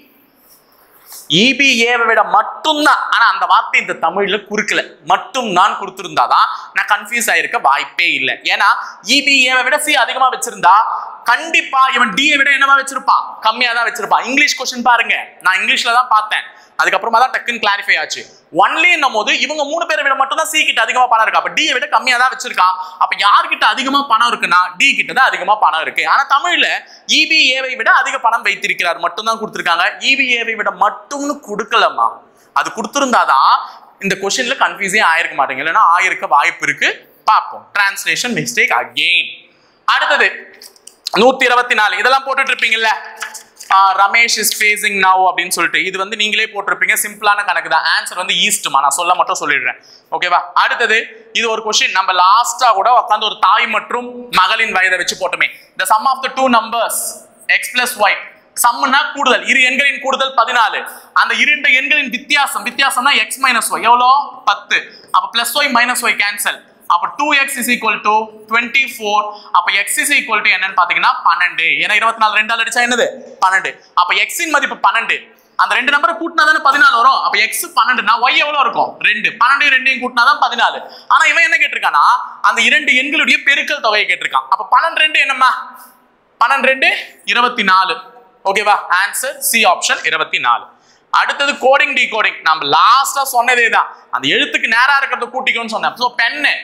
இபிஏவை விட மட்டும்தான் ஆனா அந்த வார்த்தை இந்த தமிழ்ல குறுக்கல மட்டும் நான் கொடுத்திருந்தாதான் நான் கன்ஃபியூஸ் ஆயிருக்க வாய்ப்பே இல்லை ஏன்னா இபிஏவை விட சி அதிகமா வச்சிருந்தா கண்டிப்பா இவன் டியை விட என்னவா வச்சிருப்பான் கம்மியா தான் வச்சிருப்பான் இங்கிலீஷ் கொஸ்டின் பாருங்க நான் இங்கிலீஷ்ல தான் பார்த்தேன் அதுக்கப்புறமா தான் டக்குன்னு கிளாரிஃபை ஆச்சு ஒன்லின்னும் போது இவங்க மூணு பேரை விட மட்டும் தான் சி கிட்ட அதிகமா பணம் இருக்கு அப்ப டி விட கம்மியா தான் வச்சிருக்கான் அப்ப யார்கிட்ட அதிகமா பணம் இருக்குன்னா டி கிட்ட தான் அதிகமா பணம் இருக்கு ஆனா தமிழ்ல இபிஏவை விட அதிக பணம் வைத்திருக்கிறார் மட்டும் தான் கொடுத்திருக்காங்க இபிஏவை விட மட்டும்னு கொடுக்கலமா அது கொடுத்திருந்தாதான் இந்த கொஸ்டின்ல கன்ஃபியூஸே ஆயிருக்க மாட்டேங்க இல்லைன்னா ஆயிருக்க வாய்ப்பு இருக்கு பார்ப்போம் டிரான்ஸ்லேஷன் மிஸ்டேக் அகெயின் அடுத்தது நூத்தி இருபத்தி நாலு இதெல்லாம் போட்டுட்டு இருப்பீங்கல்ல ah Ramesh is facing now அப்படின்னு சொல்லிட்டு இது வந்து நீங்களே போட்டிருப்பீங்க சிம்பிளான கணக்கு தான் ஆன்சர் வந்து ஈஸ்ட்மா நான் சொல்ல மட்டும் சொல்லிடுறேன் ஓகேவா அடுத்தது இது ஒரு கொஸ்டின் நம்ம லாஸ்டா கூட உட்காந்து ஒரு தாய் மற்றும் மகளின் வயதை வச்சு போட்டோமே the sum of the two numbers x plus y சம்னா கூடுதல் இரு எண்களின் கூடுதல் பதினாலு அந்த இரண்டு எண்களின் வித்தியாசம் வித்தியாசம்னா x மைனஸ் ஒய் எவ்வளோ பத்து அப்ப plus Y minus Y cancel அப்ப two X is equal to twenty four அப்ப எக்ஸ் இஸ் ஈக்குவல் டு என்னன்னு பாத்தீங்கன்னா பன்னெண்டு ஏன்னா இருபத்தி நாலு ரெண்டால் அடிச்சா என்னது பன்னெண்டு அப்ப எக்ஸின் மதிப்பு பன்னெண்டு அந்த ரெண்டு நம்பரை கூட்டினா தானே பதினாலு வரும் அப்ப எக்ஸ் பன்னெண்டுனா ஒய் எவ்வளவு இருக்கும் ரெண்டு பன்னெண்டு ரெண்டையும் கூட்டினா தான் பதினாலு ஆனா இவன் என்ன கேட்டிருக்கானா அந்த இரண்டு எண்களுடைய பெருக்கல் தொகையை கேட்டிருக்கான் அப்ப பன்னெண்டு ரெண்டு என்னம்மா பன்னெண்டு ரெண்டு இருபத்தி நாலு ஓகேவா ஆன்சர் சி ஆப்ஷன் இருபத்தி நாலு அடுத்தது கோடிங் டிகோடிங் நம்ம லாஸ்டா சொன்னதே தான் அந்த எழுத்துக்கு நேரா இருக்கிறத கூட்டிக்கோன்னு சொன்னேன் ஸோ பென்னு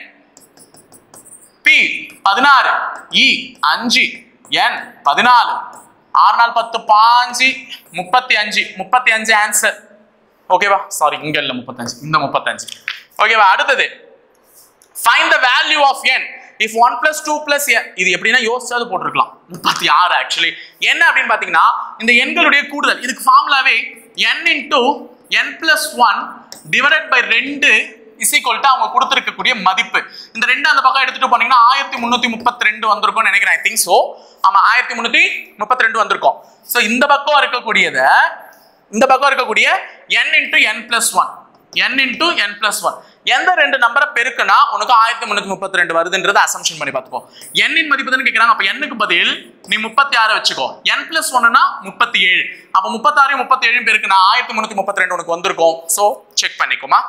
பி பதினாறு இ அஞ்சு என் பதினாலு ஆறு நாள் பத்து பாஞ்சு முப்பத்தி அஞ்சு முப்பத்தி அஞ்சு ஆன்சர் ஓகேவா சாரி இங்க இல்ல முப்பத்தஞ்சு இந்த முப்பத்தஞ்சு ஓகேவா அடுத்தது find the value of N if one plus two plus இது எப்படின்னா யோசிச்சாது போட்டிருக்கலாம் முப்பத்தி ஆறு ஆக்சுவலி என்ன அப்படின்னு பார்த்தீங்கன்னா இந்த எண்களுடைய கூடுதல் இதுக்கு ஃபார்முலாவே N into N plus one divided by ரெண்டு இஸ் ஈக்குவல் டு அவங்க கொடுத்துருக்கக்கூடிய மதிப்பு இந்த ரெண்டு அந்த பக்கம் எடுத்துட்டு போனீங்கன்னா ஆயிரத்தி முந்நூற்றி முப்பத்தி ரெண்டு வந்திருக்கும்னு நினைக்கிறேன் ஐ திங்க் ஸோ ஆமாம் ஆயிரத்தி முந்நூற்றி முப்பத்தி ரெண்டு வந்திருக்கும் ஸோ இந்த பக்கம் இருக்கக்கூடியதை இந்த பக்கம் இருக்கக்கூடிய n into N plus one n into N plus one எந்த ரெண்டு நம்பரை பெருக்குனா உனக்கு ஆயிரத்தி முந்நூற்றி முப்பத்தி ரெண்டு வருதுன்றதை அசம்ஷன் பண்ணி பார்த்துக்கோ n இன் மதிப்பு தானே கேட்குறாங்க அப்போ n க்கு பதில் நீ முப்பத்தி ஆறு வச்சுக்கோ n பிளஸ் ஒன்னுனா முப்பத்தி ஏழு அப்போ முப்பத்தாறு முப்பத்தி ஏழு பெருக்குனா ஆயிரத்தி முந்நூற்றி முப்பத்தி ரெண்டு உனக்கு வந்திருக்கும் ஸோ செக் பண்ணிக்கோமா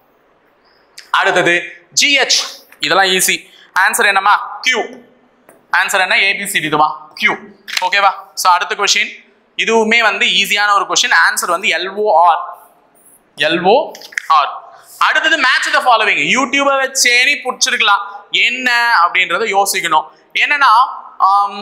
அடுத்தது ஜிஹெச் இதெல்லாம் ஈஸி ஆன்சர் என்னம்மா கியூ ஆன்சர் என்ன ஏபிசிடி இதுவா கியூ ஓகேவா ஸோ அடுத்த கொஷின் இதுவுமே வந்து ஈஸியான ஒரு கொஷின் ஆன்சர் வந்து எல்ஓஆர் எல்ஓஆர் அடுத்தது மேட்ச் த ஃபாலோவிங் யூடியூபை வச்சே நீ பிடிச்சிருக்கலாம் என்ன அப்படின்றத யோசிக்கணும் என்னன்னா ஆம்,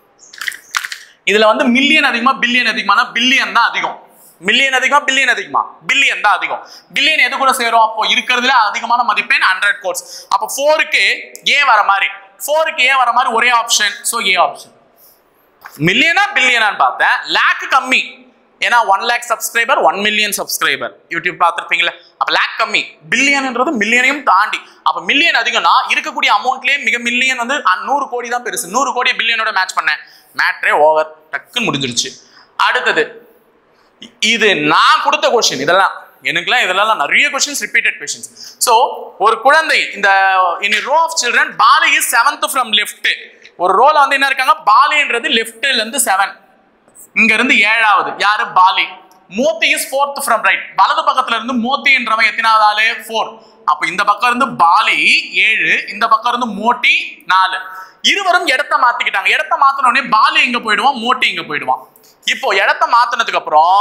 இதுல வந்து மில்லியன் அதிகமா பில்லியன் அதிகமானா பில்லியன் தான் அதிகம் மில்லியன் அதிகமா பில்லியன் அதிகமா பில்லியன் தான் அதிகம் பில்லியன் எது கூட சேரும் அப்போ இருக்கிறதுல அதிகமான மதிப்பெண் ஹண்ட்ரட் கோர்ஸ் அப்போ ஃபோருக்கு ஏ வர மாதிரி ஃபோருக்கு ஏ வர மாதிரி ஒரே ஆப்ஷன் ஸோ ஏ ஆப்ஷன் மில்லியனா பில்லியனான்னு பார்த்தேன் லேக் கம்மி ஏன்னா one lakh subscriber one million subscriber YouTube பார்த்துருப்பீங்களே அப்போ லேக் கம்மி பில்லியன்ன்றது மில்லியனையும் தாண்டி அப்போ மில்லியன் அதிகம்னா இருக்கக்கூடிய அமௌண்ட்லேயே மிக மில்லியன் வந்து அ- நூறு கோடி தான் பெருசு நூறு கோடி பில்லியனோட மேட்ச் பண்ணேன் மேட்ரே ஓவர் டக்குன்னு முடிஞ்சிருச்சு அடுத்தது இ- இது நான் கொடுத்த கொஸ்டின் இதெல்லாம் எனக்குலாம் இதெல்லாம் நிறைய கொஸ்டின்ஸ் ரிப்பீட்டட் கொஸ்டின்ஸ் ஸோ ஒரு குழந்தை இந்த in row of children Pali is seventh from left ஒரு ரோல வந்து என்ன இருக்காங்க பாலின்றது லெஃப்ட்ல இருந்து செவன் இங்க இருந்து ஏழாவது யாரு Pali Moti is fourth from right வலது பக்கத்துல இருந்து மோத்தின்றவன் எத்தனாவது ஆளு ஃபோர் அப்ப இந்த பக்கம் இருந்து பாலி ஏழு இந்த பக்கம் இருந்து மோட்டி நாலு இருவரும் இடத்த மாத்திக்கிட்டாங்க இடத்த மாத்தின உடனே பாலி இங்க போயிடுவான் மோட்டி இங்க போயிடுவான் இப்போ இடத்த மாத்தினதுக்கு அப்புறம்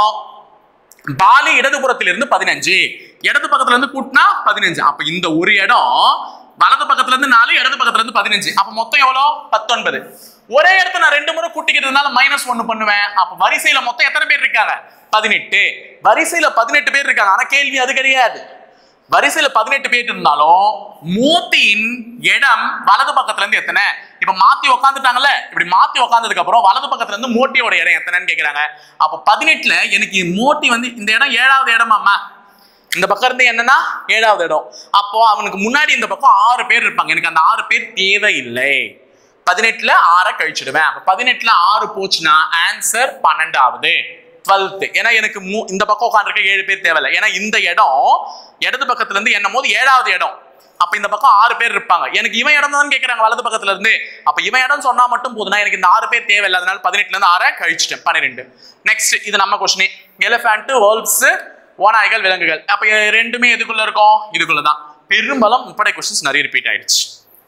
பாலி இடதுபுறத்துல இருந்து பதினஞ்சு இடது பக்கத்துல இருந்து கூட்டினா பதினஞ்சு அப்ப இந்த ஒரு இடம் வலது பக்கத்துல இருந்து நாலு இடது பக்கத்துல இருந்து பதினஞ்சு அப்ப மொத்தம் எவ்வளோ பத்தொன்பது ஒரே இடத்த நான் ரெண்டு முறை கூட்டிக்கிறதுனால மைனஸ் ஒன்னு பண்ணுவேன் அப்ப வரிசையில மொத்தம் எத்தனை பேர் இருக்காங்க பதினெட்டு வரிசையில பதினெட்டு பேர் இருக்காங்க ஆனா கேள்வி அது கிடையாது வரிசையில பதினெட்டு பேர் இருந்தாலும் மூத்தின் இடம் வலது பக்கத்துல இருந்து எத்தனை இப்ப மாத்தி உக்காந்துட்டாங்கல்ல இப்படி மாத்தி உக்காந்ததுக்கு அப்புறம் வலது பக்கத்துல இருந்து மோட்டியோட இடம் எத்தனைன்னு கேக்குறாங்க அப்ப பதினெட்டுல எனக்கு மோட்டி வந்து இந்த இடம் ஏழாவது இடமாம்மா இந்த பக்கம் இருந்து என்னன்னா ஏழாவது இடம் அப்போ அவனுக்கு முன்னாடி இந்த பக்கம் ஆறு பேர் இருப்பாங்க எனக்கு அந்த ஆறு பேர் தேவையில்லை பதினெட்டுல ஆறை கழிச்சிடுவேன் அப்ப பதினெட்டுல ஆறு போச்சுன்னா ஆன்சர் பன்னெண்டாவது டுவெல்த் ஏன்னா எனக்கு மூ- இந்த பக்கம் உட்காந்துருக்க ஏழு பேர் தேவையில்லை ஏன்னா இந்த இடம் இடது பக்கத்துல இருந்து என்னும் போது ஏழாவது இடம் அப்ப இந்த பக்கம் ஆறு பேர் இருப்பாங்க எனக்கு இவன் இடம் தான் கேட்கறாங்க வலது பக்கத்துல இருந்து அப்ப இவன் இடம் சொன்னா மட்டும் போதுனா எனக்கு இந்த ஆறு பேர் தேவையில்லை அதனால பதினெட்டுல இருந்து ஆறை கழிச்சிட்டேன் பன்னிரெண்டு நெக்ஸ்ட் இது நம்ம கொஸ்டின் எலிஃபேண்ட் வேர்ல்ஸ் ஓநாய்கள் விலங்குகள் அப்ப இது ரெண்டுமே எதுக்குள்ள இருக்கும் இதுக்குள்ள தான் பெரும்பாலும் முப்படை கொஸ்டின்ஸ் நிறைய ரிப்பீட் ஆயிடுச்சு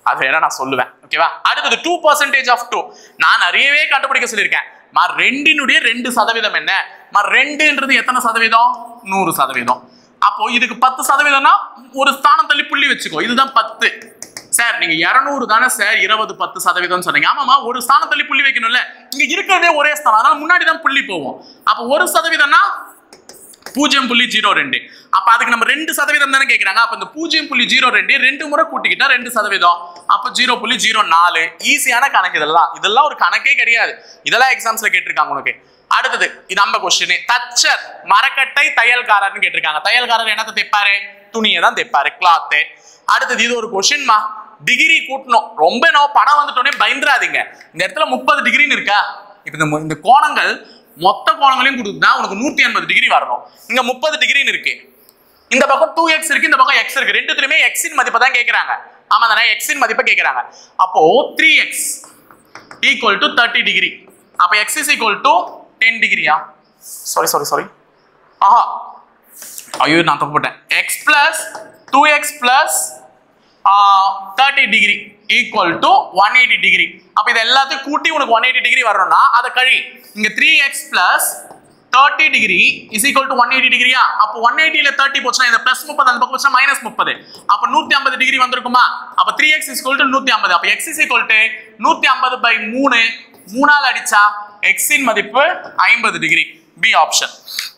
அது வேணா நான் சொல்லுவேன் ஓகேவா அடுத்தது டூ பர்சன்டேஜ் ஆஃப் டூ நான் நிறையவே கண்டுபிடிக்க சொல்லியிருக்கேன் மா ரெண்டினுடைய ரெண்டு சதவீதம் என்ன மா ரெண்டுன்றது எத்தனை சதவீதம் நூறு சதவீதம் அப்போ இதுக்கு பத்து சதவீதம்னா ஒரு ஸ்தானம் தள்ளி புள்ளி வச்சுக்கோ இதுதான் பத்து சார் நீங்க இருநூறு தானே சார் இருபது பத்து சதவீதம் சொன்னீங்க ஆமாமா ஒரு ஸ்தானம் தள்ளி புள்ளி வைக்கணும்ல இங்க இருக்கிறதே ஒரே ஸ்தானம் அதனால முன்னாடி தான் புள்ளி போவோம் அப்போ ஒரு சதவீதம்னா பூஜ்ஜியம் புள்ளி ஜீரோ ரெண்டு அப்ப அதுக்கு நம்ம ரெண்டு சதவீதம் தானே கேட்கறாங்க அப்ப இந்த பூஜ்ஜியம் புள்ளி ஜீரோ ரெண்டு ரெண்டு முறை கூட்டிக்கிட்டா ரெண்டு சதவீதம் அப்ப ஜீரோ புள்ளி ஜீரோ நாலு ஈஸியான கணக்கு இதெல்லாம் இதெல்லாம் ஒரு கணக்கே கிடையாது இதெல்லாம் எக்ஸாம்ஸ்ல கேட்டிருக்காங்க உனக்கு அடுத்தது இது நம்ம கொஸ்டின் தச்சர் மரக்கட்டை தையல்காரர்னு கேட்டிருக்காங்க தையல்காரர் என்னத்தை தைப்பாரு துணியை தான் தைப்பாரு கிளாத்து அடுத்தது இது ஒரு கொஸ்டின்மா டிகிரி கூட்டணும் ரொம்ப என்னவோ படம் வந்துட்டோன்னே பயந்துராதீங்க இந்த இடத்துல முப்பது டிகிரின்னு இருக்கா இப்ப இந்த மு- இந்த கோணங்கள் மொத்த கோணங்களையும் கொடுத்தா உனக்கு நூத்தி எண்பது டிகிரி வரணும் இங்க முப்பது டிகிரின்னு இருக்கு இந்த பக்கம் டூ எக்ஸ் இருக்கு இந்த பக்கம் எக்ஸ் இருக்கு ரெண்டுத்துலயுமே எக்ஸின் மதிப்பை தான் கேட்கறாங்க ஆமா தானே எக்ஸின் மதிப்பை கேட்கறாங்க அப்போ three X equal to thirty degree அப்போ X is equal to ten டிகிரியா சாரி சாரி சாரி ஆஹா ஐயோ நான் தப்பு போட்டேன் X plus two X plus thirty degree equal to one eighty degree அப்போ இது எல்லாத்தையும் கூட்டி உனக்கு ஒன் எயிட்டி டிகிரி வரணும்னா அதை கழி இங்க three X plus thirty degree is equal to one eighty டிகிரியா அப்போ ஒன் எயிட்டியில் தேர்ட்டி போச்சுன்னா இந்த பிளஸ் முப்பது அந்த பக்கம் போச்சுன்னா மைனஸ் முப்பது அப்போ நூற்றி ஐம்பது டிகிரி வந்திருக்குமா அப்போ த்ரீ எக்ஸ் இஸ் டு நூற்றி ஐம்பது அப்போ எக்ஸ் இஸ் ஈக்குவல் டு நூற்றி ஐம்பது பை மூணு மூணால் அடிச்சா எக்ஸின் மதிப்பு ஐம்பது டிகிரி பி ஆப்ஷன்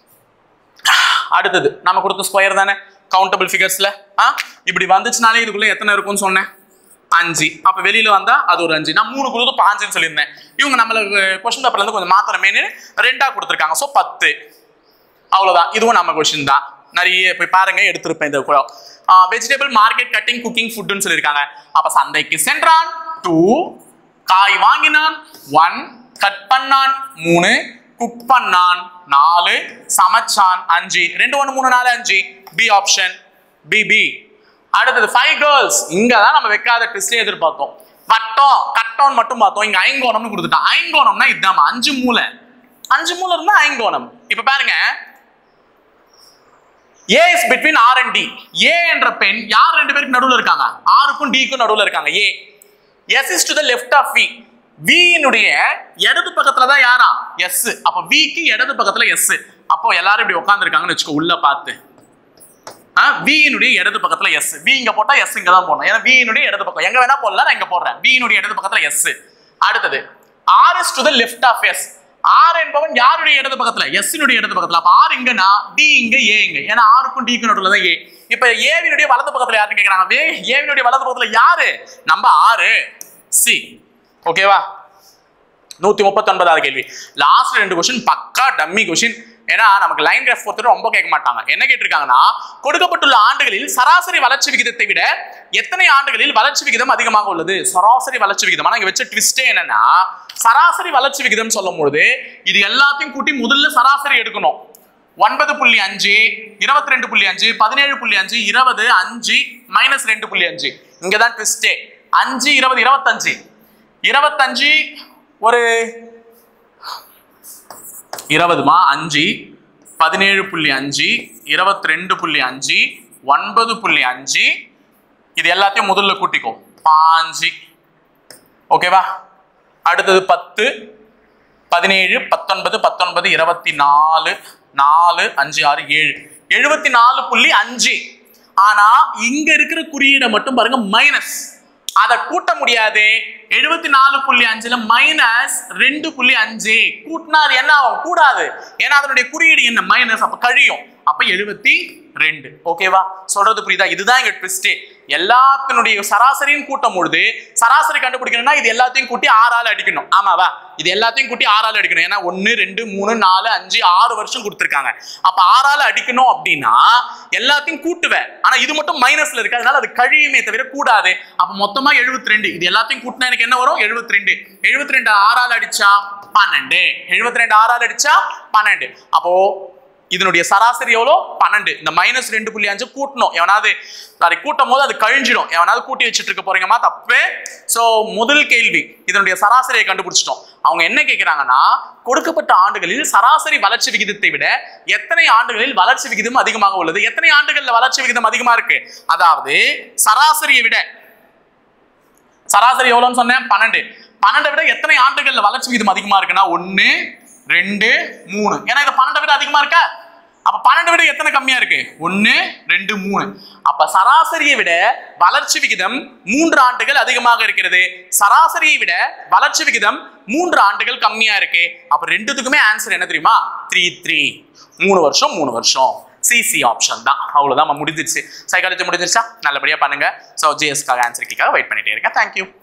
அடுத்தது நம்ம கொடுத்த ஸ்கொயர் தானே கவுண்டபிள் ஃபிகர்ஸ்ல ஆ இப்படி வந்துச்சுனாலே இதுக்குள்ள எத்தனை இருக்கும்னு சொன்னேன் அஞ்சு அப்ப வெளியில வந்தா அது ஒரு அஞ்சு நான் மூணு கொடுத்து பாஞ்சுன்னு சொல்லியிருந்தேன் இவங்க நம்மள கொஸ்டின் பேப்பர்ல இருந்து கொஞ்சம் மாத்திரமேனு ரெண்டா கொடுத்துருக்காங்க ஸோ பத்து அவ்வளவுதான் இதுவும் நம்ம கொஸ்டின் தான் நிறைய போய் பாருங்க எடுத்திருப்பேன் இந்த கூட வெஜிடபிள் மார்க்கெட் கட்டிங் குக்கிங் ஃபுட்னு சொல்லியிருக்காங்க அப்ப சந்தைக்கு சென்றான் டூ காய் வாங்கினான் ஒன் கட் பண்ணான் மூணு குக் பண்ணான் நாலு சமைச்சான் அஞ்சு ரெண்டு ஒன்று மூணு நாலு அஞ்சு பி ஆப்ஷன் பி பி அடுத்தது ஃபைவ் கேர்ள்ஸ் இங்க தான் நம்ம வைக்காத ட்விஸ்டே எதிர்பார்த்தோம் வட்டம் கட்டம் மட்டும் பார்த்தோம் இங்க ஐங்கோணம்னு கொடுத்துட்டான் ஐங்கோணம்னா இதுதான் அஞ்சு மூலை அஞ்சு மூலை இருந்தா ஐங்கோணம் இப்ப பாருங்க A is between R and D A என்ற பெண் யார் ரெண்டு பேருக்கு நடுவுல இருக்காங்க ஆருக்கும் டிக்கும் நடுவுல இருக்காங்க A S is to the left of V வியினுடைய இடது பக்கத்துல தான் யாரா எஸ் அப்ப விக்கு இடது பக்கத்துல எஸ் அப்போ எல்லாரும் இப்படி உட்காந்துருக்காங்கன்னு வச்சுக்கோ உள்ள பார்த்து வியினுடைய இடது பக்கத்துல எஸ் வி இங்க போட்டா எஸ் இங்க தான் போடணும் ஏன்னா வியினுடைய இடது பக்கம் எங்க வேணா போடல நான் இங்க போடுறேன் வியினுடைய இடது பக்கத்துல எஸ் அடுத்தது R is to the left of S R என்பவன் யாருடைய இடது பக்கத்துல எஸ் இடது பக்கத்துல அப்ப ஆர் இங்கன்னா டி இங்க ஏ இங்க ஏன்னா ஆருக்கும் டிக்கும் நடுவுல தான் ஏ இப்ப ஏவினுடைய வலது பக்கத்துல யாருன்னு கேக்குறாங்க வே ஏவினுடைய வலது பக்கத்துல யாரு நம்ம ஆறு சி ஓகேவா நூத்தி முப்பத்தி ஒன்பதாவது கேள்வி லாஸ்ட் ரெண்டு கொஸ்டின் பக்கா டம்மி கொஸ்டின் ஏன்னா நமக்கு லைன் கிராஃப் பொறுத்தவரை ரொம்ப கேட்க மாட்டாங்க என்ன கேட்டிருக்காங்கன்னா கொடுக்கப்பட்டுள்ள ஆண்டுகளில் சராசரி வளர்ச்சி விகிதத்தை விட எத்தனை ஆண்டுகளில் வளர்ச்சி விகிதம் அதிகமாக உள்ளது சராசரி வளர்ச்சி விகிதம் ஆனா இங்க வச்ச ட்விஸ்டே என்னன்னா சராசரி வளர்ச்சி விகிதம் சொல்லும் பொழுது இது எல்லாத்தையும் கூட்டி முதல்ல சராசரி எடுக்கணும் ஒன்பது புள்ளி அஞ்சு இருபத்தி ரெண்டு புள்ளி அஞ்சு பதினேழு புள்ளி அஞ்சு இருபது அஞ்சு மைனஸ் ரெண்டு புள்ளி அஞ்சு இங்கதான் ட்விஸ்டே அஞ்சு இருபது இருபத்தஞ்சு இருபத்தஞ்சு ஒரு இருபதுமா அஞ்சு பதினேழு புள்ளி அஞ்சு இருபத்தி ரெண்டு புள்ளி அஞ்சு ஒன்பது புள்ளி அஞ்சு இது எல்லாத்தையும் முதல்ல கூட்டிக்கோ பாஞ்சு ஓகேவா அடுத்தது பத்து பதினேழு பத்தொன்பது பத்தொன்பது இருபத்தி நாலு நாலு அஞ்சு ஆறு ஏழு எழுபத்தி நாலு புள்ளி அஞ்சு ஆனா இங்க இருக்கிற குறியீடை மட்டும் பாருங்க மைனஸ் அதை கூட்ட முடியாது எழுபத்தி நாலு புள்ளி அஞ்சுல மைனஸ் ரெண்டு புள்ளி அஞ்சு கூட்டினா அது என்ன ஆகும் கூடாது ஏன்னா அதனுடைய குறியீடு என்ன மைனஸ் அப்ப கழியும் அப்ப எழுபத்தி ரெண்டு ஓகேவா சொல்றது புரியுதா இதுதான் இங்க ட்விஸ்டே எல்லாத்தினுடைய சராசரியும் கூட்டும் பொழுது சராசரி கண்டுபிடிக்கணும்னா இது எல்லாத்தையும் கூட்டி ஆறால் அடிக்கணும் ஆமாவா இது எல்லாத்தையும் கூட்டி ஆறால் அடிக்கணும் ஏன்னா ஒன்னு ரெண்டு மூணு நாலு அஞ்சு ஆறு வருஷம் கொடுத்துருக்காங்க அப்ப ஆறால் அடிக்கணும் அப்படின்னா எல்லாத்தையும் கூட்டுவேன் ஆனா இது மட்டும் மைனஸ்ல இருக்கு அதனால அது கழியுமே தவிர கூடாது அப்ப மொத்தமா 72 ரெண்டு இது எல்லாத்தையும் கூட்டினா எனக்கு என்ன வரும் 72 ரெண்டு எழுபத்தி ரெண்டு ஆறால் அடிச்சா பன்னெண்டு 72 ரெண்டு ஆறால் அடிச்சா பன்னெண்டு அப்போ இதனுடைய சராசரி எவ்வளோ பன்னெண்டு இந்த மைனஸ் ரெண்டு புள்ளி அஞ்சு கூட்டணும் எவனாவது சாரி கூட்டும் போது அது கழிஞ்சிடும் எவனாவது கூட்டி வச்சுட்டு இருக்க போறீங்கம்மா தப்பு ஸோ முதல் கேள்வி இதனுடைய சராசரியை கண்டுபிடிச்சிட்டோம் அவங்க என்ன கேட்குறாங்கன்னா கொடுக்கப்பட்ட ஆண்டுகளில் சராசரி வளர்ச்சி விகிதத்தை விட எத்தனை ஆண்டுகளில் வளர்ச்சி விகிதம் அதிகமாக உள்ளது எத்தனை ஆண்டுகள்ல வளர்ச்சி விகிதம் அதிகமா இருக்கு அதாவது சராசரியை விட சராசரி எவ்வளவுன்னு சொன்னேன் பன்னெண்டு பன்னெண்டை விட எத்தனை ஆண்டுகள்ல வளர்ச்சி விகிதம் அதிகமா இருக்குன்னா ஒன்னு ரெண்டு மூணு ஏன்னா இது பன்னெண்டை விட அதிகமா இருக்கா அப்ப பன்னெண்டு விட எத்தனை கம்மியா இருக்கு ஒன்னு ரெண்டு மூணு அப்ப சராசரியை விட வளர்ச்சி விகிதம் மூன்று ஆண்டுகள் அதிகமாக இருக்கிறது சராசரியை விட வளர்ச்சி விகிதம் மூன்று ஆண்டுகள் கம்மியா இருக்கு அப்ப ரெண்டுத்துக்குமே ஆன்சர் என்ன தெரியுமா த்ரீ த்ரீ மூணு வருஷம் மூணு வருஷம் சிசி ஆப்ஷன் தான் அவ்வளவுதான் நம்ம முடிஞ்சிருச்சு சைக்காலஜி முடிஞ்சிருச்சா நல்லபடியா பண்ணுங்க ஸோ ஜிஎஸ்க்காக ஆன்சர் கிக்காக வெயிட் பண்ணிட்டே இருக்கேன் தேங்க்யூ